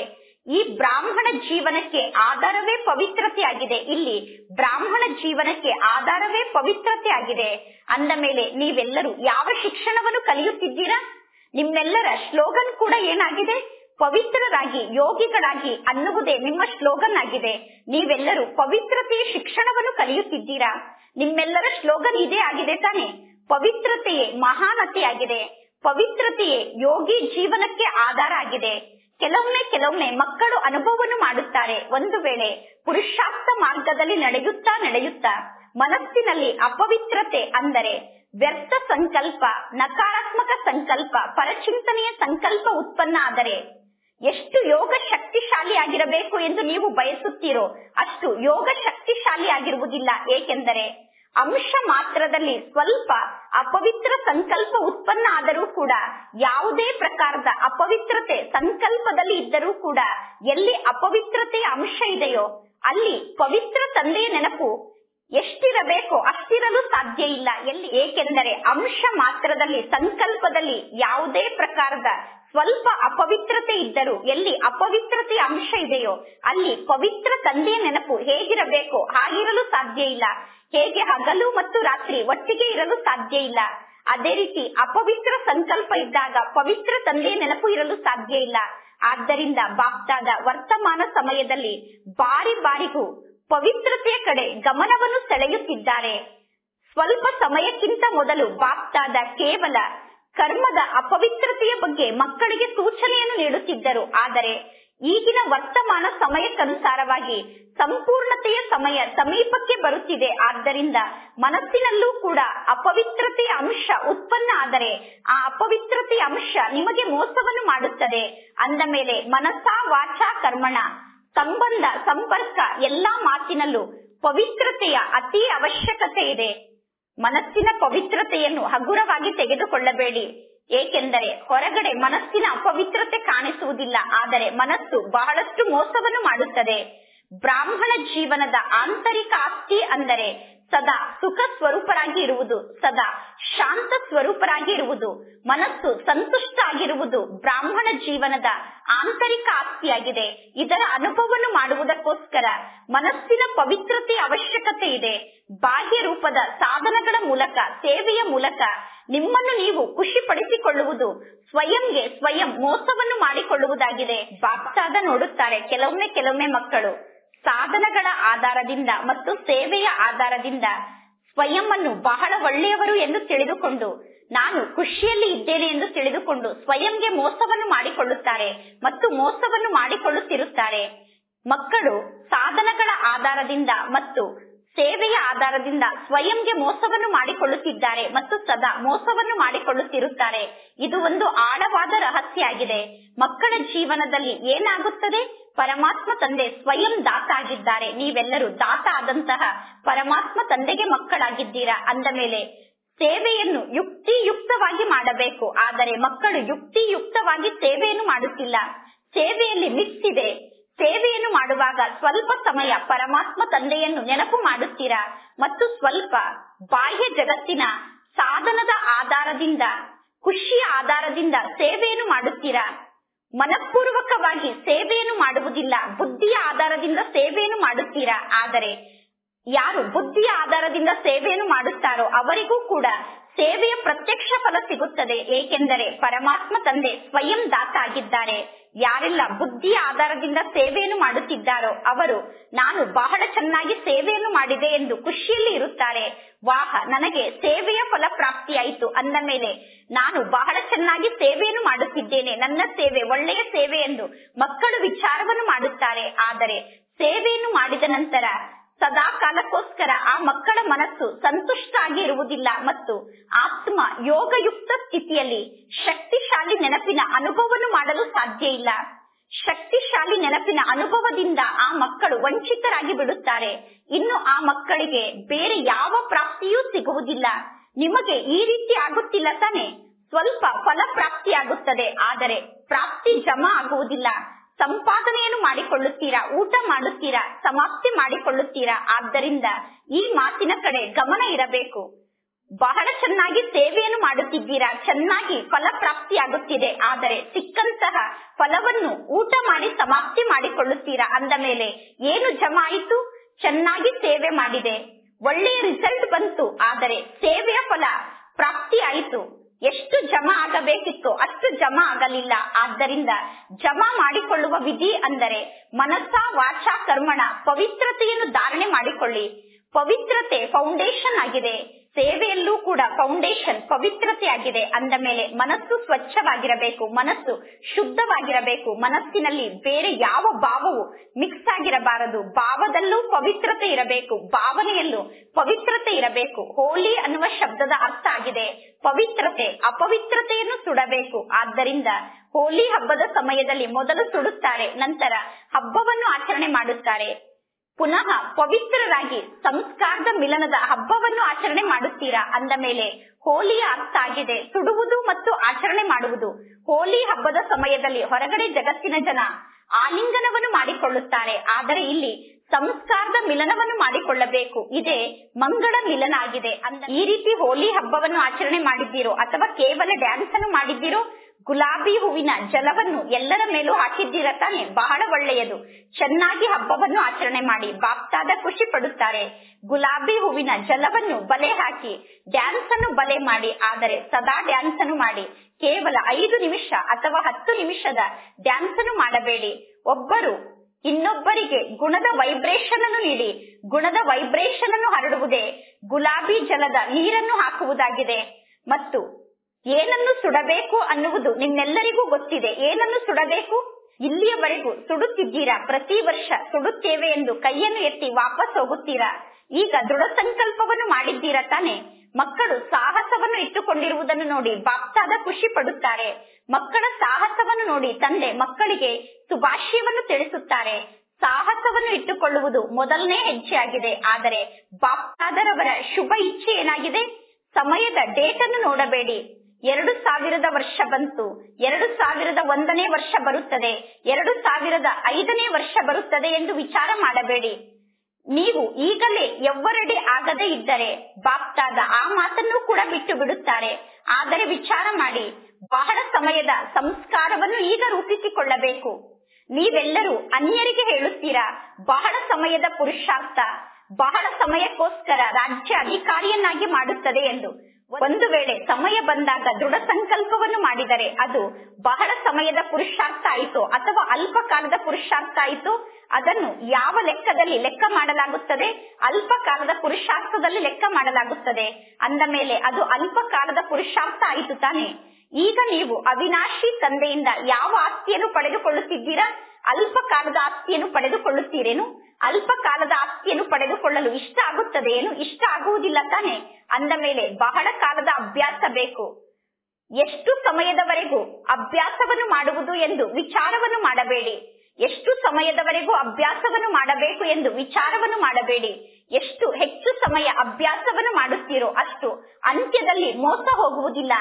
ಈ ಬ್ರಾಹ್ಮಣ ಜೀವನಕ್ಕೆ ಆಧಾರವೇ ಪವಿತ್ರತೆ ಆಗಿದೆ ಇಲ್ಲಿ ಬ್ರಾಹ್ಮಣ ಜೀವನಕ್ಕೆ ಆಧಾರವೇ ಪವಿತ್ರತೆ ಆಗಿದೆ ಅಂದ ಮೇಲೆ ನೀವೆಲ್ಲರೂ ಯಾವ ಶಿಕ್ಷಣವನ್ನು ಕಲಿಯುತ್ತಿದ್ದೀರಾ ನಿಮ್ಮೆಲ್ಲರ ಸ್ಲೋಗನ್ ಕೂಡ ಏನಾಗಿದೆ ಪವಿತ್ರರಾಗಿ ಯೋಗಿಗಳಾಗಿ ಅನ್ನುವುದೇ ನಿಮ್ಮ ಸ್ಲೋಗನ್ ಆಗಿದೆ ನೀವೆಲ್ಲರೂ ಪವಿತ್ರತೆಯ ಶಿಕ್ಷಣವನ್ನು ಕಲಿಯುತ್ತಿದ್ದೀರಾ ನಿಮ್ಮೆಲ್ಲರ ಸ್ಲೋಗನ್ ಇದೇ ಆಗಿದೆ ತಾನೆ ಪವಿತ್ರತೆಯೇ ಮಹಾನತೆಯಾಗಿದೆ ಪವಿತ್ರತೆಯೇ ಯೋಗಿ ಜೀವನಕ್ಕೆ ಆಧಾರ ಆಗಿದೆ ಕೆಲವೊಮ್ಮೆ ಕೆಲವೊಮ್ಮೆ ಮಕ್ಕಳು ಅನುಭವವನ್ನು ಮಾಡುತ್ತಾರೆ ಒಂದು ವೇಳೆ ಪುರುಷಾರ್ಥ ಮಾರ್ಗದಲ್ಲಿ ನಡೆಯುತ್ತಾ ನಡೆಯುತ್ತಾ ಮನಸ್ಸಿನಲ್ಲಿ ಅಪವಿತ್ರತೆ ಅಂದರೆ ವ್ಯರ್ಥ ಸಂಕಲ್ಪ ನಕಾರಾತ್ಮಕ ಸಂಕಲ್ಪ ಪರಚಿಂತನೆಯ ಸಂಕಲ್ಪ ಉತ್ಪನ್ನ ಆದರೆ ಎಷ್ಟು ಯೋಗ ಶಕ್ತಿಶಾಲಿ ಆಗಿರಬೇಕು ಎಂದು ನೀವು ಬಯಸುತ್ತೀರೋ ಅಷ್ಟು ಯೋಗ ಶಕ್ತಿಶಾಲಿ ಆಗಿರುವುದಿಲ್ಲ ಏಕೆಂದರೆ ಅಂಶ ಮಾತ್ರದಲ್ಲಿ ಸ್ವಲ್ಪ ಅಪವಿತ್ರ ಸಂಕಲ್ಪ ಉತ್ಪನ್ನ ಆದರೂ ಕೂಡ ಯಾವುದೇ ಪ್ರಕಾರದ ಅಪವಿತ್ರತೆ ಸಂಕಲ್ಪದಲ್ಲಿ ಇದ್ದರೂ ಕೂಡ ಎಲ್ಲಿ ಅಪವಿತ್ರತೆಯ ಅಂಶ ಇದೆಯೋ ಅಲ್ಲಿ ಪವಿತ್ರ ತಂದೆಯ ನೆನಪು ಎಷ್ಟಿರಬೇಕೋ ಅಷ್ಟಿರಲು ಸಾಧ್ಯ ಇಲ್ಲ ಎಲ್ಲಿ ಏಕೆಂದರೆ ಅಂಶ ಮಾತ್ರದಲ್ಲಿ ಸಂಕಲ್ಪದಲ್ಲಿ ಯಾವುದೇ ಪ್ರಕಾರದ ಸ್ವಲ್ಪ ಅಪವಿತ್ರತೆ ಇದ್ದರೂ ಎಲ್ಲಿ ಅಪವಿತ್ರತೆಯ ಅಂಶ ಇದೆಯೋ ಅಲ್ಲಿ ಪವಿತ್ರ ತಂದೆಯ ನೆನಪು ಹೇಗಿರಬೇಕೋ ಹಾಗಿರಲು ಸಾಧ್ಯ ಇಲ್ಲ ಹೇಗೆ ಹಗಲು ಮತ್ತು ರಾತ್ರಿ ಒಟ್ಟಿಗೆ ಇರಲು ಸಾಧ್ಯ ಇಲ್ಲ ಅದೇ ರೀತಿ ಅಪವಿತ್ರ ಸಂಕಲ್ಪ ಇದ್ದಾಗ ಪವಿತ್ರ ತಂದೆಯ ನೆನಪು ಇರಲು ಸಾಧ್ಯ ಇಲ್ಲ ಆದ್ದರಿಂದ ಬಾಪ್ತಾದ ವರ್ತಮಾನ ಸಮಯದಲ್ಲಿ ಬಾರಿ ಬಾರಿಗೂ ಪವಿತ್ರತೆಯ ಕಡೆ ಗಮನವನ್ನು ಸೆಳೆಯುತ್ತಿದ್ದಾರೆ ಸ್ವಲ್ಪ ಸಮಯಕ್ಕಿಂತ ಮೊದಲು ಬಾಪ್ತಾದ ಕೇವಲ ಕರ್ಮದ ಅಪವಿತ್ರತೆಯ ಬಗ್ಗೆ ಮಕ್ಕಳಿಗೆ ಸೂಚನೆಯನ್ನು ನೀಡುತ್ತಿದ್ದರು ಆದರೆ ಈಗಿನ ವರ್ತಮಾನ ಸಮಯಕ್ಕನುಸಾರವಾಗಿ ಸಂಪೂರ್ಣತೆಯ ಸಮಯ ಸಮೀಪಕ್ಕೆ ಬರುತ್ತಿದೆ ಆದ್ದರಿಂದ ಮನಸ್ಸಿನಲ್ಲೂ ಕೂಡ ಅಪವಿತ್ರತೆಯ ಅಂಶ ಉತ್ಪನ್ನ ಆದರೆ ಆ ಅಪವಿತ್ರತೆಯ ಅಂಶ ನಿಮಗೆ ಮೋಸವನ್ನು ಮಾಡುತ್ತದೆ ಅಂದ ಮೇಲೆ ಮನಸ್ಸಾ ವಾಚಾ ಕರ್ಮಣ ಸಂಬಂಧ ಸಂಪರ್ಕ ಎಲ್ಲಾ ಮಾತಿನಲ್ಲೂ ಪವಿತ್ರತೆಯ ಅತಿ ಅವಶ್ಯಕತೆ ಇದೆ ಮನಸ್ಸಿನ ಪವಿತ್ರತೆಯನ್ನು ಹಗುರವಾಗಿ ತೆಗೆದುಕೊಳ್ಳಬೇಡಿ ಏಕೆಂದರೆ ಹೊರಗಡೆ ಮನಸ್ಸಿನ ಅಪವಿತ್ರತೆ ಕಾಣಿಸುವುದಿಲ್ಲ ಆದರೆ ಮನಸ್ಸು ಬಹಳಷ್ಟು ಮೋಸವನ್ನು ಮಾಡುತ್ತದೆ ಬ್ರಾಹ್ಮಣ ಜೀವನದ ಆಂತರಿಕ ಆಸ್ತಿ ಅಂದರೆ ಸದಾ ಸುಖ ಸ್ವರೂಪರಾಗಿ ಇರುವುದು ಸದಾ ಶಾಂತ ಸ್ವರೂಪರಾಗಿ ಇರುವುದು ಮನಸ್ಸು ಸಂತುಷ್ಟ ಆಗಿರುವುದು ಬ್ರಾಹ್ಮಣ ಜೀವನದ ಆಂತರಿಕ ಆಸ್ತಿಯಾಗಿದೆ ಇದರ ಅನುಭವವನ್ನು ಮಾಡುವುದಕ್ಕೋಸ್ಕರ ಮನಸ್ಸಿನ ಪವಿತ್ರತೆ ಅವಶ್ಯಕತೆ ಇದೆ ಬಾಹ್ಯ ರೂಪದ ಸಾಧನಗಳ ಮೂಲಕ ಸೇವೆಯ ಮೂಲಕ ನಿಮ್ಮನ್ನು ನೀವು ಖುಷಿಪಡಿಸಿಕೊಳ್ಳುವುದು ಸ್ವಯಂಗೆ ಸ್ವಯಂ ಮೋಸವನ್ನು ಮಾಡಿಕೊಳ್ಳುವುದಾಗಿದೆ ಬಾಪ್ತಾದ ನೋಡುತ್ತಾರೆ ಕೆಲವೊಮ್ಮೆ ಕೆಲವೊಮ್ಮೆ ಮಕ್ಕಳು ಸಾಧನಗಳ ಆಧಾರದಿಂದ ಮತ್ತು ಸೇವೆಯ ಆಧಾರದಿಂದ ಸ್ವಯಂವನ್ನು ಬಹಳ ಒಳ್ಳೆಯವರು ಎಂದು ತಿಳಿದುಕೊಂಡು ನಾನು ಖುಷಿಯಲ್ಲಿ ಇದ್ದೇನೆ ಎಂದು ತಿಳಿದುಕೊಂಡು ಸ್ವಯಂಗೆ ಮೋಸವನ್ನು ಮಾಡಿಕೊಳ್ಳುತ್ತಾರೆ ಮತ್ತು ಮೋಸವನ್ನು ಮಾಡಿಕೊಳ್ಳುತ್ತಿರುತ್ತಾರೆ ಮಕ್ಕಳು ಸಾಧನಗಳ ಆಧಾರದಿಂದ ಮತ್ತು ಸೇವೆಯ ಆಧಾರದಿಂದ ಸ್ವಯಂಗೆ ಮೋಸವನ್ನು ಮಾಡಿಕೊಳ್ಳುತ್ತಿದ್ದಾರೆ ಮತ್ತು ಸದಾ ಮೋಸವನ್ನು ಮಾಡಿಕೊಳ್ಳುತ್ತಿರುತ್ತಾರೆ ಇದು ಒಂದು ಆಳವಾದ ರಹಸ್ಯ ಆಗಿದೆ ಮಕ್ಕಳ ಜೀವನದಲ್ಲಿ ಏನಾಗುತ್ತದೆ ಪರಮಾತ್ಮ ತಂದೆ ಸ್ವಯಂ ದಾತ ಆಗಿದ್ದಾರೆ ನೀವೆಲ್ಲರೂ ದಾತ ಆದಂತಹ ಪರಮಾತ್ಮ ತಂದೆಗೆ ಮಕ್ಕಳಾಗಿದ್ದೀರಾ ಅಂದ ಮೇಲೆ ಸೇವೆಯನ್ನು ಯುಕ್ತಿಯುಕ್ತವಾಗಿ ಮಾಡಬೇಕು ಆದರೆ ಮಕ್ಕಳು ಯುಕ್ತಿಯುಕ್ತವಾಗಿ ಸೇವೆಯನ್ನು ಮಾಡುತ್ತಿಲ್ಲ ಸೇವೆಯಲ್ಲಿ ಮಿಕ್ಸ್ ಇದೆ ಸೇವೆಯನ್ನು ಮಾಡುವಾಗ ಸ್ವಲ್ಪ ಸಮಯ ಪರಮಾತ್ಮ ತಂದೆಯನ್ನು ನೆನಪು ಮಾಡುತ್ತೀರಾ ಮತ್ತು ಸ್ವಲ್ಪ ಬಾಹ್ಯ ಜಗತ್ತಿನ ಸಾಧನದ ಆಧಾರದಿಂದ ಖುಷಿಯ ಆಧಾರದಿಂದ ಸೇವೆಯನ್ನು ಮಾಡುತ್ತೀರಾ ಮನಪೂರ್ವಕವಾಗಿ ಸೇವೆಯನ್ನು ಮಾಡುವುದಿಲ್ಲ ಬುದ್ಧಿಯ ಆಧಾರದಿಂದ ಸೇವೆಯನ್ನು ಮಾಡುತ್ತೀರಾ ಆದರೆ ಯಾರು ಬುದ್ಧಿಯ ಆಧಾರದಿಂದ ಸೇವೆಯನ್ನು ಮಾಡುತ್ತಾರೋ ಅವರಿಗೂ ಕೂಡ ಸೇವೆಯ ಪ್ರತ್ಯಕ್ಷ ಫಲ ಸಿಗುತ್ತದೆ ಏಕೆಂದರೆ ಪರಮಾತ್ಮ ತಂದೆ ಸ್ವಯಂ ದಾತ ಆಗಿದ್ದಾರೆ ಯಾರೆಲ್ಲ ಬುದ್ಧಿಯ ಆಧಾರದಿಂದ ಸೇವೆಯನ್ನು ಮಾಡುತ್ತಿದ್ದಾರೋ ಅವರು ನಾನು ಬಹಳ ಚೆನ್ನಾಗಿ ಸೇವೆಯನ್ನು ಮಾಡಿದೆ ಎಂದು ಖುಷಿಯಲ್ಲಿ ಇರುತ್ತಾರೆ ವಾಹ ನನಗೆ ಸೇವೆಯ ಫಲ ಪ್ರಾಪ್ತಿಯಾಯಿತು ಅಂದ ಮೇಲೆ ನಾನು ಬಹಳ ಚೆನ್ನಾಗಿ ಸೇವೆಯನ್ನು ಮಾಡುತ್ತಿದ್ದೇನೆ ನನ್ನ ಸೇವೆ ಒಳ್ಳೆಯ ಸೇವೆ ಎಂದು ಮಕ್ಕಳು ವಿಚಾರವನ್ನು ಮಾಡುತ್ತಾರೆ ಆದರೆ ಸೇವೆಯನ್ನು ಮಾಡಿದ ನಂತರ ಸದಾ ಕಾಲಕ್ಕೋಸ್ಕರ ಆ ಮಕ್ಕಳ ಮನಸ್ಸು ಸಂತುಷ್ಟ ಆಗಿ ಇರುವುದಿಲ್ಲ ಮತ್ತು ಆತ್ಮ ಯೋಗಯುಕ್ತ ಸ್ಥಿತಿಯಲ್ಲಿ ಶಕ್ತಿಶಾಲಿ ನೆನಪಿನ ಅನುಭವವನ್ನು ಮಾಡಲು ಸಾಧ್ಯ ಇಲ್ಲ ಶಕ್ತಿಶಾಲಿ ನೆನಪಿನ ಅನುಭವದಿಂದ ಆ ಮಕ್ಕಳು ವಂಚಿತರಾಗಿ ಬಿಡುತ್ತಾರೆ ಇನ್ನು ಆ ಮಕ್ಕಳಿಗೆ ಬೇರೆ ಯಾವ ಪ್ರಾಪ್ತಿಯೂ ಸಿಗುವುದಿಲ್ಲ ನಿಮಗೆ ಈ ರೀತಿ ಆಗುತ್ತಿಲ್ಲ ತಾನೆ ಸ್ವಲ್ಪ ಫಲ ಪ್ರಾಪ್ತಿಯಾಗುತ್ತದೆ ಆದರೆ ಪ್ರಾಪ್ತಿ ಜಮಾ ಆಗುವುದಿಲ್ಲ ಸಂಪಾದನೆಯನ್ನು ಮಾಡಿಕೊಳ್ಳುತ್ತೀರಾ ಊಟ ಮಾಡುತ್ತೀರಾ ಸಮಾಪ್ತಿ ಮಾಡಿಕೊಳ್ಳುತ್ತೀರಾ ಆದ್ದರಿಂದ ಈ ಮಾತಿನ ಕಡೆ ಗಮನ ಇರಬೇಕು ಬಹಳ ಚೆನ್ನಾಗಿ ಸೇವೆಯನ್ನು ಮಾಡುತ್ತಿದ್ದೀರಾ ಚೆನ್ನಾಗಿ ಫಲ ಪ್ರಾಪ್ತಿಯಾಗುತ್ತಿದೆ ಆದರೆ ಸಿಕ್ಕಂತಹ ಫಲವನ್ನು ಊಟ ಮಾಡಿ ಸಮಾಪ್ತಿ ಮಾಡಿಕೊಳ್ಳುತ್ತೀರಾ ಅಂದ ಮೇಲೆ ಏನು ಜಮಾ ಆಯಿತು ಚೆನ್ನಾಗಿ ಸೇವೆ ಮಾಡಿದೆ ಒಳ್ಳೆಯ ರಿಸಲ್ಟ್ ಬಂತು ಆದರೆ ಸೇವೆಯ ಫಲ ಪ್ರಾಪ್ತಿ ಆಯಿತು ಎಷ್ಟು ಜಮಾ ಆಗಬೇಕಿತ್ತು ಅಷ್ಟು ಜಮಾ ಆಗಲಿಲ್ಲ ಆದ್ದರಿಂದ ಜಮಾ ಮಾಡಿಕೊಳ್ಳುವ ವಿಧಿ ಅಂದರೆ ಮನಸ್ಸ ವಾಚ ಕರ್ಮಣ ಪವಿತ್ರತೆಯನ್ನು ಧಾರಣೆ ಮಾಡಿಕೊಳ್ಳಿ ಪವಿತ್ರತೆ ಫೌಂಡೇಶನ್ ಆಗಿದೆ ಸೇವೆಯಲ್ಲೂ ಕೂಡ ಫೌಂಡೇಶನ್ ಪವಿತ್ರತೆ ಆಗಿದೆ ಅಂದ ಮೇಲೆ ಮನಸ್ಸು ಸ್ವಚ್ಛವಾಗಿರಬೇಕು ಮನಸ್ಸು ಶುದ್ಧವಾಗಿರಬೇಕು ಮನಸ್ಸಿನಲ್ಲಿ ಬೇರೆ ಯಾವ ಭಾವವು ಮಿಕ್ಸ್ ಆಗಿರಬಾರದು ಭಾವದಲ್ಲೂ ಪವಿತ್ರತೆ ಇರಬೇಕು ಭಾವನೆಯಲ್ಲೂ ಪವಿತ್ರತೆ ಇರಬೇಕು ಹೋಲಿ ಅನ್ನುವ ಶಬ್ದದ ಅರ್ಥ ಆಗಿದೆ ಪವಿತ್ರತೆ ಅಪವಿತ್ರತೆಯನ್ನು ಸುಡಬೇಕು ಆದ್ದರಿಂದ ಹೋಲಿ ಹಬ್ಬದ ಸಮಯದಲ್ಲಿ ಮೊದಲು ಸುಡುತ್ತಾರೆ ನಂತರ ಹಬ್ಬವನ್ನು ಆಚರಣೆ ಮಾಡುತ್ತಾರೆ ಪುನಃ ಪವಿತ್ರರಾಗಿ ಸಂಸ್ಕಾರದ ಮಿಲನದ ಹಬ್ಬವನ್ನು ಆಚರಣೆ ಮಾಡುತ್ತೀರಾ ಅಂದ ಮೇಲೆ ಹೋಲಿಯ ಅರ್ಥ ಆಗಿದೆ ಸುಡುವುದು ಮತ್ತು ಆಚರಣೆ ಮಾಡುವುದು ಹೋಲಿ ಹಬ್ಬದ ಸಮಯದಲ್ಲಿ ಹೊರಗಡೆ ಜಗತ್ತಿನ ಜನ ಆಲಿಂಗನವನ್ನು ಮಾಡಿಕೊಳ್ಳುತ್ತಾರೆ ಆದರೆ ಇಲ್ಲಿ ಸಂಸ್ಕಾರದ ಮಿಲನವನ್ನು ಮಾಡಿಕೊಳ್ಳಬೇಕು ಇದೇ ಮಂಗಳ ಮಿಲನ ಆಗಿದೆ ಅಂದ ಈ ರೀತಿ ಹೋಲಿ ಹಬ್ಬವನ್ನು ಆಚರಣೆ ಮಾಡಿದ್ದೀರೋ ಅಥವಾ ಕೇವಲ ಡ್ಯಾನ್ಸ್ ಅನ್ನು ಮಾಡಿದ್ದೀರೋ ಗುಲಾಬಿ ಹೂವಿನ ಜಲವನ್ನು ಎಲ್ಲರ ಮೇಲೂ ಹಾಕಿದ್ದೀರ ತಾನೆ ಬಹಳ ಒಳ್ಳೆಯದು ಚೆನ್ನಾಗಿ ಹಬ್ಬವನ್ನು ಆಚರಣೆ ಮಾಡಿ ಬಾಪ್ತಾದ ಖುಷಿ ಪಡುತ್ತಾರೆ ಗುಲಾಬಿ ಹೂವಿನ ಜಲವನ್ನು ಬಲೆ ಹಾಕಿ ಡ್ಯಾನ್ಸ್ ಅನ್ನು ಬಲೆ ಮಾಡಿ ಆದರೆ ಸದಾ ಡ್ಯಾನ್ಸ್ ಅನ್ನು ಮಾಡಿ ಕೇವಲ ಐದು ನಿಮಿಷ ಅಥವಾ ಹತ್ತು ನಿಮಿಷದ ಡ್ಯಾನ್ಸ್ ಅನ್ನು ಮಾಡಬೇಡಿ ಒಬ್ಬರು ಇನ್ನೊಬ್ಬರಿಗೆ ಗುಣದ ವೈಬ್ರೇಷನ್ ಅನ್ನು ನೀಡಿ ಗುಣದ ವೈಬ್ರೇಷನ್ ಅನ್ನು ಹರಡುವುದೇ ಗುಲಾಬಿ ಜಲದ ನೀರನ್ನು ಹಾಕುವುದಾಗಿದೆ ಮತ್ತು ಏನನ್ನು ಸುಡಬೇಕು ಅನ್ನುವುದು ನಿಮ್ಮೆಲ್ಲರಿಗೂ ಗೊತ್ತಿದೆ ಏನನ್ನು ಸುಡಬೇಕು ಇಲ್ಲಿಯವರೆಗೂ ಸುಡುತ್ತಿದ್ದೀರಾ ಪ್ರತಿ ವರ್ಷ ಸುಡುತ್ತೇವೆ ಎಂದು ಕೈಯನ್ನು ಎತ್ತಿ ವಾಪಸ್ ಹೋಗುತ್ತೀರಾ ಈಗ ದೃಢ ಸಂಕಲ್ಪವನ್ನು ಮಾಡಿದ್ದೀರಾ ತಾನೆ ಮಕ್ಕಳು ಸಾಹಸವನ್ನು ಇಟ್ಟುಕೊಂಡಿರುವುದನ್ನು ನೋಡಿ ಬಾಪ್ತಾದ ಖುಷಿ ಪಡುತ್ತಾರೆ ಮಕ್ಕಳ ಸಾಹಸವನ್ನು ನೋಡಿ ತಂದೆ ಮಕ್ಕಳಿಗೆ ಶುಭಾಶಯವನ್ನು ತಿಳಿಸುತ್ತಾರೆ ಸಾಹಸವನ್ನು ಇಟ್ಟುಕೊಳ್ಳುವುದು ಮೊದಲನೇ ಹೆಜ್ಜೆಯಾಗಿದೆ ಆದರೆ ಬಾಪ್ತಾದರವರ ಶುಭ ಇಚ್ಛೆ ಏನಾಗಿದೆ ಸಮಯದ ಡೇಟ್ ಅನ್ನು ನೋಡಬೇಡಿ ಎರಡು ಸಾವಿರದ ವರ್ಷ ಬಂತು ಎರಡು ಸಾವಿರದ ಒಂದನೇ ವರ್ಷ ಬರುತ್ತದೆ ಎರಡು ಸಾವಿರದ ಐದನೇ ವರ್ಷ ಬರುತ್ತದೆ ಎಂದು ವಿಚಾರ ಮಾಡಬೇಡಿ ನೀವು ಈಗಲೇ ಎವ್ವರಡೆ ಆಗದೇ ಇದ್ದರೆ ಬಾಪ್ತಾದ ಆ ಮಾತನ್ನು ಕೂಡ ಬಿಟ್ಟು ಬಿಡುತ್ತಾರೆ ಆದರೆ ವಿಚಾರ ಮಾಡಿ ಬಹಳ ಸಮಯದ ಸಂಸ್ಕಾರವನ್ನು ಈಗ ರೂಪಿಸಿಕೊಳ್ಳಬೇಕು ನೀವೆಲ್ಲರೂ ಅನ್ಯರಿಗೆ ಹೇಳುತ್ತೀರಾ ಬಹಳ ಸಮಯದ ಪುರುಷಾರ್ಥ ಬಹಳ ಸಮಯಕ್ಕೋಸ್ಕರ ರಾಜ್ಯ ಅಧಿಕಾರಿಯನ್ನಾಗಿ ಮಾಡುತ್ತದೆ ಎಂದು ಒಂದು ವೇಳೆ ಸಮಯ ಬಂದಾಗ ದೃಢ ಸಂಕಲ್ಪವನ್ನು ಮಾಡಿದರೆ ಅದು ಬಹಳ ಸಮಯದ ಪುರುಷಾರ್ಥ ಆಯಿತು ಅಥವಾ ಅಲ್ಪ ಕಾಲದ ಪುರುಷಾರ್ಥ ಆಯಿತು ಅದನ್ನು ಯಾವ ಲೆಕ್ಕದಲ್ಲಿ ಲೆಕ್ಕ ಮಾಡಲಾಗುತ್ತದೆ ಅಲ್ಪ ಕಾಲದ ಪುರುಷಾರ್ಥದಲ್ಲಿ ಲೆಕ್ಕ ಮಾಡಲಾಗುತ್ತದೆ ಅಂದ ಮೇಲೆ ಅದು ಅಲ್ಪ ಕಾಲದ ಪುರುಷಾರ್ಥ ಆಯಿತು ತಾನೆ ಈಗ ನೀವು ಅವಿನಾಶಿ ತಂದೆಯಿಂದ ಯಾವ ಆಸ್ತಿಯನ್ನು ಪಡೆದುಕೊಳ್ಳುತ್ತಿದ್ದೀರಾ ಅಲ್ಪ ಕಾಲದ ಆಸ್ತಿಯನ್ನು ಪಡೆದುಕೊಳ್ಳುತ್ತೀರೇನು ಅಲ್ಪ ಕಾಲದ ಆಸ್ತಿಯನ್ನು ಪಡೆದುಕೊಳ್ಳಲು ಇಷ್ಟ ಆಗುತ್ತದೆಯೇನು ಇಷ್ಟ ಆಗುವುದಿಲ್ಲ ತಾನೆ ಅಂದ ಮೇಲೆ ಬಹಳ ಕಾಲದ ಅಭ್ಯಾಸ ಬೇಕು ಎಷ್ಟು ಸಮಯದವರೆಗೂ ಅಭ್ಯಾಸವನ್ನು ಮಾಡುವುದು ಎಂದು ವಿಚಾರವನ್ನು ಮಾಡಬೇಡಿ ಎಷ್ಟು ಸಮಯದವರೆಗೂ ಅಭ್ಯಾಸವನ್ನು ಮಾಡಬೇಕು ಎಂದು ವಿಚಾರವನ್ನು ಮಾಡಬೇಡಿ ಎಷ್ಟು ಹೆಚ್ಚು ಸಮಯ ಅಭ್ಯಾಸವನ್ನು ಮಾಡುತ್ತೀರೋ ಅಷ್ಟು ಅಂತ್ಯದಲ್ಲಿ ಮೋಸ ಹೋಗುವುದಿಲ್ಲ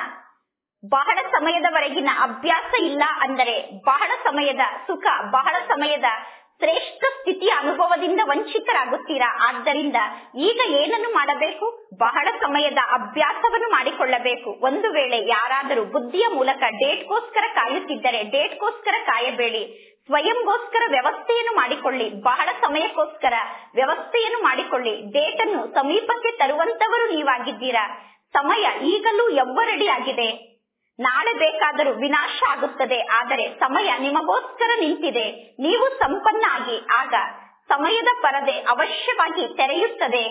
ಬಹಳ ಸಮಯದವರೆಗಿನ ಅಭ್ಯಾಸ ಇಲ್ಲ ಅಂದರೆ ಬಹಳ ಸಮಯದ ಸುಖ ಬಹಳ ಸಮಯದ ಶ್ರೇಷ್ಠ ಸ್ಥಿತಿಯ ಅನುಭವದಿಂದ ವಂಚಿತರಾಗುತ್ತೀರಾ ಆದ್ದರಿಂದ ಈಗ ಏನನ್ನು ಮಾಡಬೇಕು ಬಹಳ ಸಮಯದ ಅಭ್ಯಾಸವನ್ನು ಮಾಡಿಕೊಳ್ಳಬೇಕು ಒಂದು ವೇಳೆ ಯಾರಾದರೂ ಬುದ್ಧಿಯ ಮೂಲಕ ಡೇಟ್ಗೋಸ್ಕರ ಕಾಯುತ್ತಿದ್ದರೆ ಡೇಟ್ಗೋಸ್ಕರ ಕಾಯಬೇಡಿ ಸ್ವಯಂಗೋಸ್ಕರ ವ್ಯವಸ್ಥೆಯನ್ನು ಮಾಡಿಕೊಳ್ಳಿ ಬಹಳ ಸಮಯಕ್ಕೋಸ್ಕರ ವ್ಯವಸ್ಥೆಯನ್ನು ಮಾಡಿಕೊಳ್ಳಿ ಡೇಟ್ ಅನ್ನು ಸಮೀಪಕ್ಕೆ ತರುವಂತವರು ನೀವಾಗಿದ್ದೀರಾ ಸಮಯ ಈಗಲೂ ಎವ್ವರಡಿ ಆಗಿದೆ ನಾಳೆ ಬೇಕಾದರೂ ವಿನಾಶ ಆಗುತ್ತದೆ ಆದರೆ ಸಮಯ ನಿಮಗೋಸ್ಕರ ನಿಂತಿದೆ ನೀವು ಸಂಪನ್ನ ಆಗಿ ಆಗ ಸಮಯದ ಪರದೆ ಅವಶ್ಯವಾಗಿ ತೆರೆಯುತ್ತದೆ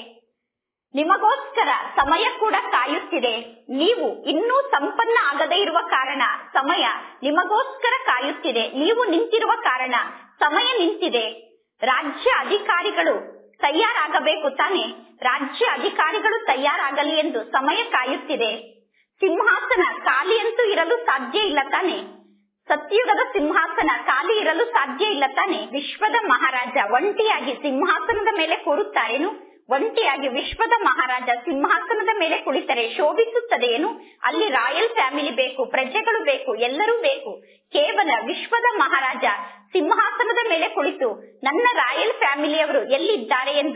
ನಿಮಗೋಸ್ಕರ ಸಮಯ ಕೂಡ ಕಾಯುತ್ತಿದೆ ನೀವು ಇನ್ನೂ ಸಂಪನ್ನ ಆಗದೇ ಇರುವ ಕಾರಣ ಸಮಯ ನಿಮಗೋಸ್ಕರ ಕಾಯುತ್ತಿದೆ ನೀವು ನಿಂತಿರುವ ಕಾರಣ ಸಮಯ ನಿಂತಿದೆ ರಾಜ್ಯ ಅಧಿಕಾರಿಗಳು ತಯಾರಾಗಬೇಕು ತಾನೆ ರಾಜ್ಯ ಅಧಿಕಾರಿಗಳು ತಯಾರಾಗಲಿ ಎಂದು ಸಮಯ ಕಾಯುತ್ತಿದೆ ಸಿಂಹಾಸನ ಖಾಲಿಯಂತೂ ಇರಲು ಸಾಧ್ಯ ಇಲ್ಲ ತಾನೆ ಸತ್ಯುಗದ ಸಿಂಹಾಸನ ಖಾಲಿ ಇರಲು ಸಾಧ್ಯ ಇಲ್ಲ ತಾನೆ ವಿಶ್ವದ ಮಹಾರಾಜ ಒಂಟಿಯಾಗಿ ಸಿಂಹಾಸನದ ಮೇಲೆ ಕೂರುತ್ತಾರೇನು ಒಂಟಿಯಾಗಿ ವಿಶ್ವದ ಮಹಾರಾಜ ಸಿಂಹಾಸನದ ಮೇಲೆ ಕುಳಿತರೆ ಶೋಭಿಸುತ್ತದೆಯೇನು ಅಲ್ಲಿ ರಾಯಲ್ ಫ್ಯಾಮಿಲಿ ಬೇಕು ಪ್ರಜೆಗಳು ಬೇಕು ಎಲ್ಲರೂ ಬೇಕು ಕೇವಲ ವಿಶ್ವದ ಮಹಾರಾಜ ಸಿಂಹಾಸನದ ಮೇಲೆ ಕುಳಿತು ನನ್ನ ರಾಯಲ್ ಫ್ಯಾಮಿಲಿಯವರು ಎಲ್ಲಿದ್ದಾರೆ ಎಂದು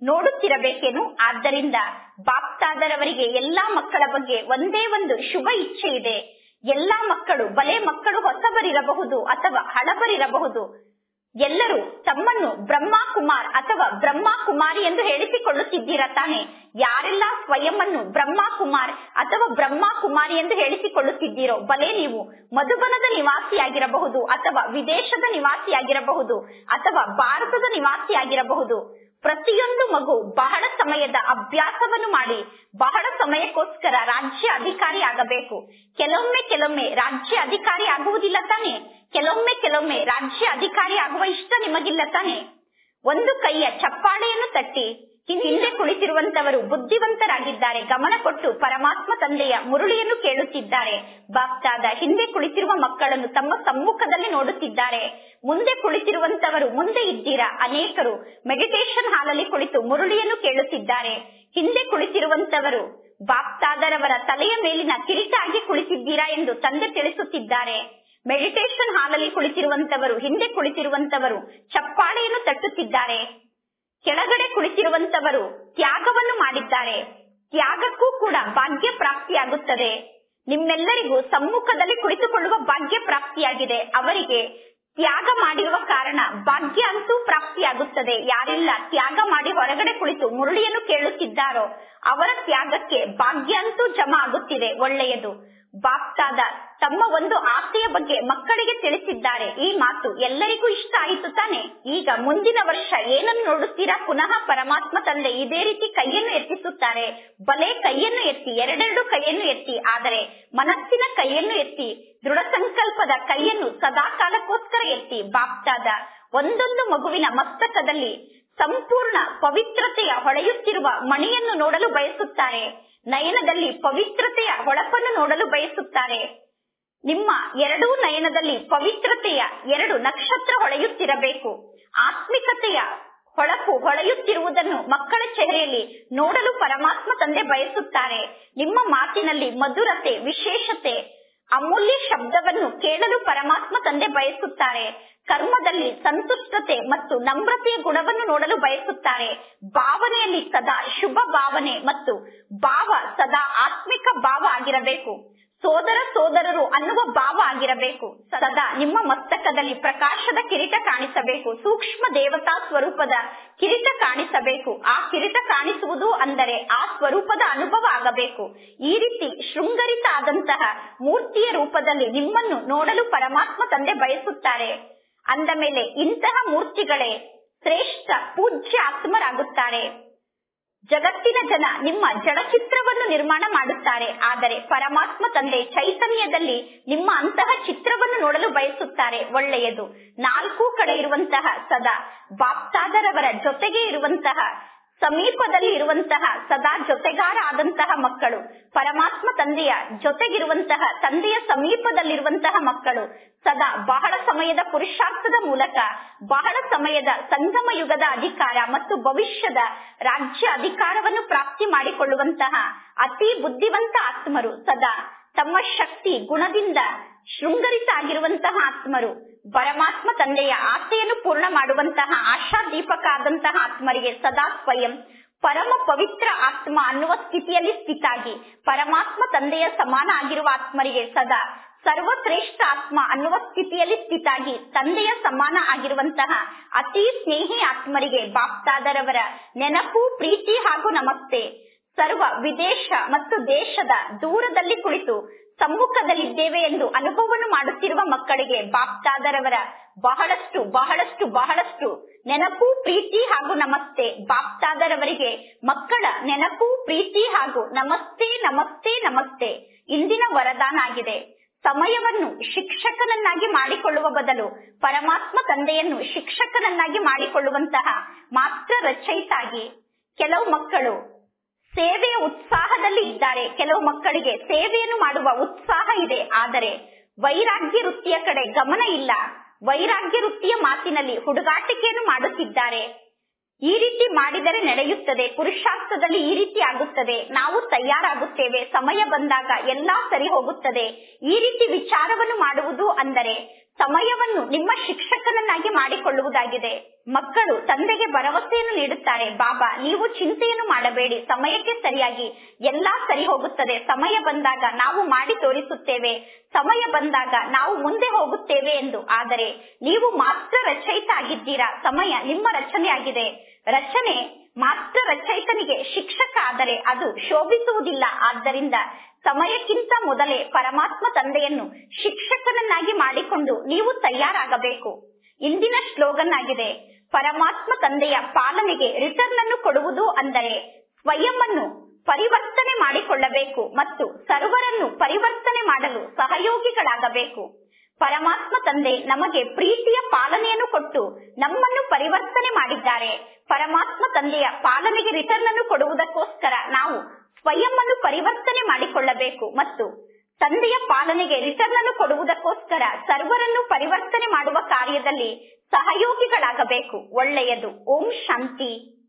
ನೋಡುತ್ತಿರಬೇಕೇನು ಆದ್ದರಿಂದ ಬಾಪ್ತಾದರವರಿಗೆ ಎಲ್ಲಾ ಮಕ್ಕಳ ಬಗ್ಗೆ ಒಂದೇ ಒಂದು ಶುಭ ಇಚ್ಛೆ ಇದೆ ಎಲ್ಲಾ ಮಕ್ಕಳು ಬಲೆ ಮಕ್ಕಳು ಹೊಸಬರಿರಬಹುದು ಅಥವಾ ಹಳಬರಿರಬಹುದು ಎಲ್ಲರೂ ತಮ್ಮನ್ನು ಬ್ರಹ್ಮ ಕುಮಾರ್ ಅಥವಾ ಬ್ರಹ್ಮ ಕುಮಾರಿ ಎಂದು ಹೇಳಿಸಿಕೊಳ್ಳುತ್ತಿದ್ದೀರಾ ತಾನೆ ಯಾರೆಲ್ಲ ಸ್ವಯಂವನ್ನು ಬ್ರಹ್ಮ ಕುಮಾರ್ ಅಥವಾ ಬ್ರಹ್ಮ ಕುಮಾರಿ ಎಂದು ಹೇಳಿಸಿಕೊಳ್ಳುತ್ತಿದ್ದೀರೋ ಬಲೆ ನೀವು ಮಧುಬನದ ನಿವಾಸಿಯಾಗಿರಬಹುದು ಅಥವಾ ವಿದೇಶದ ನಿವಾಸಿಯಾಗಿರಬಹುದು ಅಥವಾ ಭಾರತದ ನಿವಾಸಿಯಾಗಿರಬಹುದು ಪ್ರತಿಯೊಂದು ಮಗು ಬಹಳ ಸಮಯದ ಅಭ್ಯಾಸವನ್ನು ಮಾಡಿ ಬಹಳ ಸಮಯಕ್ಕೋಸ್ಕರ ರಾಜ್ಯ ಅಧಿಕಾರಿ ಆಗಬೇಕು ಕೆಲವೊಮ್ಮೆ ಕೆಲವೊಮ್ಮೆ ರಾಜ್ಯ ಅಧಿಕಾರಿ ಆಗುವುದಿಲ್ಲ ತಾನೆ ಕೆಲವೊಮ್ಮೆ ಕೆಲವೊಮ್ಮೆ ರಾಜ್ಯ ಅಧಿಕಾರಿ ಆಗುವ ಇಷ್ಟ ನಿಮಗಿಲ್ಲ ತಾನೆ ಒಂದು ಕೈಯ ಚಪ್ಪಾಳೆಯನ್ನು ತಟ್ಟಿ ಹಿಂದೆ ಕುಳಿತಿರುವಂತವರು ಬುದ್ಧಿವಂತರಾಗಿದ್ದಾರೆ ಗಮನ ಕೊಟ್ಟು ಪರಮಾತ್ಮ ತಂದೆಯ ಮುರುಳಿಯನ್ನು ಕೇಳುತ್ತಿದ್ದಾರೆ ಬಾಪ್ತಾದ ಹಿಂದೆ ಕುಳಿತಿರುವ ಮಕ್ಕಳನ್ನು ತಮ್ಮ ಸಮ್ಮುಖದಲ್ಲಿ ನೋಡುತ್ತಿದ್ದಾರೆ ಮುಂದೆ ಕುಳಿತಿರುವಂತವರು ಮುಂದೆ ಇದ್ದೀರಾ ಅನೇಕರು ಮೆಡಿಟೇಷನ್ ಹಾಲಲ್ಲಿ ಕುಳಿತು ಮುರುಳಿಯನ್ನು ಕೇಳುತ್ತಿದ್ದಾರೆ ಹಿಂದೆ ಕುಳಿತಿರುವಂತವರು ಬಾಪ್ತಾದರವರ ತಲೆಯ ಮೇಲಿನ ಕಿರೀಟ ಆಗಿ ಕುಳಿತಿದ್ದೀರಾ ಎಂದು ತಂದೆ ತಿಳಿಸುತ್ತಿದ್ದಾರೆ ಮೆಡಿಟೇಷನ್ ಹಾಲಲ್ಲಿ ಕುಳಿತಿರುವಂತವರು ಹಿಂದೆ ಕುಳಿತಿರುವಂತವರು ಚಪ್ಪಾಳೆಯನ್ನು ತಟ್ಟುತ್ತಿದ್ದಾರೆ ಕೆಳಗಡೆ ಕುಳಿತಿರುವಂತವರು ತ್ಯಾಗವನ್ನು ಮಾಡಿದ್ದಾರೆ ತ್ಯಾಗಕ್ಕೂ ಕೂಡ ಭಾಗ್ಯ ಪ್ರಾಪ್ತಿಯಾಗುತ್ತದೆ ನಿಮ್ಮೆಲ್ಲರಿಗೂ ಸಮ್ಮುಖದಲ್ಲಿ ಕುಳಿತುಕೊಳ್ಳುವ ಭಾಗ್ಯ ಪ್ರಾಪ್ತಿಯಾಗಿದೆ ಅವರಿಗೆ ತ್ಯಾಗ ಮಾಡಿರುವ ಕಾರಣ ಭಾಗ್ಯ ಅಂತೂ ಪ್ರಾಪ್ತಿಯಾಗುತ್ತದೆ ಯಾರೆಲ್ಲ ತ್ಯಾಗ ಮಾಡಿ ಹೊರಗಡೆ ಕುಳಿತು ಮುರುಳಿಯನ್ನು ಕೇಳುತ್ತಿದ್ದಾರೋ ಅವರ ತ್ಯಾಗಕ್ಕೆ ಭಾಗ್ಯ ಅಂತೂ ಜಮಾ ಆಗುತ್ತಿದೆ ಒಳ್ಳೆಯದು ಬಾಪ್ತಾದ ತಮ್ಮ ಒಂದು ಆಸೆಯ ಬಗ್ಗೆ ಮಕ್ಕಳಿಗೆ ತಿಳಿಸಿದ್ದಾರೆ ಈ ಮಾತು ಎಲ್ಲರಿಗೂ ಇಷ್ಟ ಆಯಿತು ತಾನೆ ಈಗ ಮುಂದಿನ ವರ್ಷ ಏನನ್ನು ನೋಡುತ್ತೀರಾ ಪುನಃ ಪರಮಾತ್ಮ ತಂದೆ ಇದೇ ರೀತಿ ಕೈಯನ್ನು ಎತ್ತಿಸುತ್ತಾರೆ ಬಲೆ ಕೈಯನ್ನು ಎತ್ತಿ ಎರಡೆರಡು ಕೈಯನ್ನು ಎತ್ತಿ ಆದರೆ ಮನಸ್ಸಿನ ಕೈಯನ್ನು ಎತ್ತಿ ದೃಢ ಸಂಕಲ್ಪದ ಕೈಯನ್ನು ಸದಾ ಕಾಲಕ್ಕೋಸ್ಕರ ಎತ್ತಿ ಬಾಪ್ತಾದ ಒಂದೊಂದು ಮಗುವಿನ ಮಸ್ತಕದಲ್ಲಿ ಸಂಪೂರ್ಣ ಪವಿತ್ರತೆಯ ಹೊಳೆಯುತ್ತಿರುವ ಮಣಿಯನ್ನು ನೋಡಲು ಬಯಸುತ್ತಾರೆ ನಯನದಲ್ಲಿ ಪವಿತ್ರತೆಯ ಹೊಳಪನ್ನು ನೋಡಲು ಬಯಸುತ್ತಾರೆ ನಿಮ್ಮ ಎರಡೂ ನಯನದಲ್ಲಿ ಪವಿತ್ರತೆಯ ಎರಡು ನಕ್ಷತ್ರ ಹೊಳೆಯುತ್ತಿರಬೇಕು ಆತ್ಮಿಕತೆಯ ಹೊಳಪು ಹೊಳೆಯುತ್ತಿರುವುದನ್ನು ಮಕ್ಕಳ ಚೆಹರೆಯಲ್ಲಿ ನೋಡಲು ಪರಮಾತ್ಮ ತಂದೆ ಬಯಸುತ್ತಾರೆ ನಿಮ್ಮ ಮಾತಿನಲ್ಲಿ ಮಧುರತೆ ವಿಶೇಷತೆ ಅಮೂಲ್ಯ ಶಬ್ದವನ್ನು ಕೇಳಲು ಪರಮಾತ್ಮ ತಂದೆ ಬಯಸುತ್ತಾರೆ ಕರ್ಮದಲ್ಲಿ ಸಂತುಷ್ಟತೆ ಮತ್ತು ನಮ್ರತೆಯ ಗುಣವನ್ನು ನೋಡಲು ಬಯಸುತ್ತಾರೆ ಭಾವನೆಯಲ್ಲಿ ಸದಾ ಶುಭ ಭಾವನೆ ಮತ್ತು ಭಾವ ಸದಾ ಆತ್ಮಿಕ ಭಾವ ಆಗಿರಬೇಕು ಸೋದರ ಸೋದರರು ಅನ್ನುವ ಭಾವ ಆಗಿರಬೇಕು ಸದಾ ನಿಮ್ಮ ಮಸ್ತಕದಲ್ಲಿ ಪ್ರಕಾಶದ ಕಿರೀಟ ಕಾಣಿಸಬೇಕು ಸೂಕ್ಷ್ಮ ದೇವತಾ ಸ್ವರೂಪದ ಕಿರೀಟ ಕಾಣಿಸಬೇಕು ಆ ಕಿರೀಟ ಕಾಣಿಸುವುದು ಅಂದರೆ ಆ ಸ್ವರೂಪದ ಅನುಭವ ಆಗಬೇಕು ಈ ರೀತಿ ಶೃಂಗರಿತ ಆದಂತಹ ಮೂರ್ತಿಯ ರೂಪದಲ್ಲಿ ನಿಮ್ಮನ್ನು ನೋಡಲು ಪರಮಾತ್ಮ ತಂದೆ ಬಯಸುತ್ತಾರೆ ಅಂದ ಮೇಲೆ ಇಂತಹ ಮೂರ್ತಿಗಳೇ ಶ್ರೇಷ್ಠ ಪೂಜ್ಯ ಆತ್ಮರಾಗುತ್ತಾರೆ ಜಗತ್ತಿನ ಜನ ನಿಮ್ಮ ಜಡಚಿತ್ರವನ್ನು ನಿರ್ಮಾಣ ಮಾಡುತ್ತಾರೆ ಆದರೆ ಪರಮಾತ್ಮ ತಂದೆ ಚೈತನ್ಯದಲ್ಲಿ ನಿಮ್ಮ ಅಂತಹ ಚಿತ್ರವನ್ನು ನೋಡಲು ಬಯಸುತ್ತಾರೆ ಒಳ್ಳೆಯದು ನಾಲ್ಕು ಕಡೆ ಇರುವಂತಹ ಸದಾ ಬಾಪ್ತಾದರವರ ಜೊತೆಗೆ ಇರುವಂತಹ ಸಮೀಪದಲ್ಲಿ ಇರುವಂತಹ ಸದಾ ಜೊತೆಗಾರ ಆದಂತಹ ಮಕ್ಕಳು ಪರಮಾತ್ಮ ತಂದೆಯ ಜೊತೆಗಿರುವಂತಹ ತಂದೆಯ ಸಮೀಪದಲ್ಲಿರುವಂತಹ ಮಕ್ಕಳು ಸದಾ ಬಹಳ ಸಮಯದ ಪುರುಷಾರ್ಥದ ಮೂಲಕ ಬಹಳ ಸಮಯದ ಸಂಗಮ ಯುಗದ ಅಧಿಕಾರ ಮತ್ತು ಭವಿಷ್ಯದ ರಾಜ್ಯ ಅಧಿಕಾರವನ್ನು ಪ್ರಾಪ್ತಿ ಮಾಡಿಕೊಳ್ಳುವಂತಹ ಅತಿ ಬುದ್ಧಿವಂತ ಆತ್ಮರು ಸದಾ ತಮ್ಮ ಶಕ್ತಿ ಗುಣದಿಂದ ಶೃಂಗರಿತ ಆಗಿರುವಂತಹ ಆತ್ಮರು ಪರಮಾತ್ಮ ತಂದೆಯ ಆಸೆಯನ್ನು ಪೂರ್ಣ ಮಾಡುವಂತಹ ಆಶಾದೀಪಕ ಆದಂತಹ ಆತ್ಮರಿಗೆ ಸದಾ ಸ್ವಯಂ ಪರಮ ಪವಿತ್ರ ಆತ್ಮ ಅನ್ನುವ ಸ್ಥಿತಿಯಲ್ಲಿ ಸ್ಥಿತಾಗಿ ಪರಮಾತ್ಮ ತಂದೆಯ ಸಮಾನ ಆಗಿರುವ ಆತ್ಮರಿಗೆ ಸದಾ ಸರ್ವಶ್ರೇಷ್ಠ ಆತ್ಮ ಅನ್ನುವ ಸ್ಥಿತಿಯಲ್ಲಿ ಸ್ಥಿತಾಗಿ ತಂದೆಯ ಸಮಾನ ಆಗಿರುವಂತಹ ಅತಿ ಸ್ನೇಹಿ ಆತ್ಮರಿಗೆ ಬಾಪ್ತಾದರವರ ನೆನಪು ಪ್ರೀತಿ ಹಾಗೂ ನಮಸ್ತೆ ಸರ್ವ ವಿದೇಶ ಮತ್ತು ದೇಶದ ದೂರದಲ್ಲಿ ಕುಳಿತು ಸಮ್ಮುಖದಲ್ಲಿದ್ದೇವೆ ಎಂದು ಅನುಭವವನ್ನು ಮಾಡುತ್ತಿರುವ ಮಕ್ಕಳಿಗೆ ಬಾಪ್ತಾದರವರ ಬಹಳಷ್ಟು ಬಹಳಷ್ಟು ಬಹಳಷ್ಟು ನೆನಪು ಪ್ರೀತಿ ಹಾಗೂ ನಮಸ್ತೆ ಬಾಪ್ತಾದರವರಿಗೆ ಮಕ್ಕಳ ನೆನಪು ಪ್ರೀತಿ ಹಾಗೂ ನಮಸ್ತೆ ನಮಸ್ತೆ ನಮಸ್ತೆ ಇಂದಿನ ವರದಾನ ಆಗಿದೆ ಸಮಯವನ್ನು ಶಿಕ್ಷಕನನ್ನಾಗಿ ಮಾಡಿಕೊಳ್ಳುವ ಬದಲು ಪರಮಾತ್ಮ ತಂದೆಯನ್ನು ಶಿಕ್ಷಕನನ್ನಾಗಿ ಮಾಡಿಕೊಳ್ಳುವಂತಹ ಮಾತ್ರ ರಚಯಿತಾಗಿ ಕೆಲವು ಮಕ್ಕಳು ಸೇವೆಯ ಉತ್ಸಾಹದಲ್ಲಿ ಇದ್ದಾರೆ ಕೆಲವು ಮಕ್ಕಳಿಗೆ ಸೇವೆಯನ್ನು ಮಾಡುವ ಉತ್ಸಾಹ ಇದೆ ಆದರೆ ವೈರಾಗ್ಯ ವೃತ್ತಿಯ ಕಡೆ ಗಮನ ಇಲ್ಲ ವೈರಾಗ್ಯ ವೃತ್ತಿಯ ಮಾತಿನಲ್ಲಿ ಹುಡುಗಾಟಿಕೆಯನ್ನು ಮಾಡುತ್ತಿದ್ದಾರೆ ಈ ರೀತಿ ಮಾಡಿದರೆ ನಡೆಯುತ್ತದೆ ಪುರುಷಾರ್ಥದಲ್ಲಿ ಈ ರೀತಿ ಆಗುತ್ತದೆ ನಾವು ತಯಾರಾಗುತ್ತೇವೆ ಸಮಯ ಬಂದಾಗ ಎಲ್ಲಾ ಸರಿ ಹೋಗುತ್ತದೆ ಈ ರೀತಿ ವಿಚಾರವನ್ನು ಮಾಡುವುದು ಅಂದರೆ ಸಮಯವನ್ನು ನಿಮ್ಮ ಶಿಕ್ಷಕನನ್ನಾಗಿ ಮಾಡಿಕೊಳ್ಳುವುದಾಗಿದೆ ಮಕ್ಕಳು ತಂದೆಗೆ ಭರವಸೆಯನ್ನು ನೀಡುತ್ತಾರೆ ಬಾಬಾ ನೀವು ಚಿಂತೆಯನ್ನು ಮಾಡಬೇಡಿ ಸಮಯಕ್ಕೆ ಸರಿಯಾಗಿ ಎಲ್ಲಾ ಸರಿ ಹೋಗುತ್ತದೆ ಸಮಯ ಬಂದಾಗ ನಾವು ಮಾಡಿ ತೋರಿಸುತ್ತೇವೆ ಸಮಯ ಬಂದಾಗ ನಾವು ಮುಂದೆ ಹೋಗುತ್ತೇವೆ ಎಂದು ಆದರೆ ನೀವು ಮಾತ್ರ ರಚಯಿತ ಆಗಿದ್ದೀರಾ ಸಮಯ ನಿಮ್ಮ ರಚನೆಯಾಗಿದೆ ರಚನೆ ಮಾತ್ರ ರಚಯಿತನಿಗೆ ಶಿಕ್ಷಕ ಆದರೆ ಅದು ಶೋಭಿಸುವುದಿಲ್ಲ ಆದ್ದರಿಂದ ಸಮಯಕ್ಕಿಂತ ಮೊದಲೇ ಪರಮಾತ್ಮ ತಂದೆಯನ್ನು ಶಿಕ್ಷಕನನ್ನಾಗಿ ಮಾಡಿಕೊಂಡು ನೀವು ತಯಾರಾಗಬೇಕು ಇಂದಿನ ಸ್ಲೋಗನ್ ಆಗಿದೆ ಪರಮಾತ್ಮ ತಂದೆಯ ಪಾಲನೆಗೆ ರಿಟರ್ನ್ ಅನ್ನು ಕೊಡುವುದು ಅಂದರೆ ಸ್ವಯಂ ಅನ್ನು ಪರಿವರ್ತನೆ ಮಾಡಿಕೊಳ್ಳಬೇಕು ಮತ್ತು ಸರ್ವರನ್ನು ಪರಿವರ್ತನೆ ಮಾಡಲು ಸಹಯೋಗಿಗಳಾಗಬೇಕು ಪರಮಾತ್ಮ ತಂದೆ ನಮಗೆ ಪ್ರೀತಿಯ ಪಾಲನೆಯನ್ನು ಕೊಟ್ಟು ನಮ್ಮನ್ನು ಪರಿವರ್ತನೆ ಮಾಡಿದ್ದಾರೆ ಪರಮಾತ್ಮ ತಂದೆಯ ಪಾಲನೆಗೆ ರಿಟರ್ನ್ ಅನ್ನು ಕೊಡುವುದಕ್ಕೋಸ್ಕರ ನಾವು ಸ್ವಯಂ ಅನ್ನು ಪರಿವರ್ತನೆ ಮಾಡಿಕೊಳ್ಳಬೇಕು ಮತ್ತು ತಂದೆಯ ಪಾಲನೆಗೆ ರಿಟರ್ನ್ ಅನ್ನು ಕೊಡುವುದಕ್ಕೋಸ್ಕರ ಸರ್ವರನ್ನು ಪರಿವರ್ತನೆ ಮಾಡುವ ಕಾರ್ಯದಲ್ಲಿ ಸಹಯೋಗಿಗಳಾಗಬೇಕು ಒಳ್ಳೆಯದು ಓಂ ಶಾಂತಿ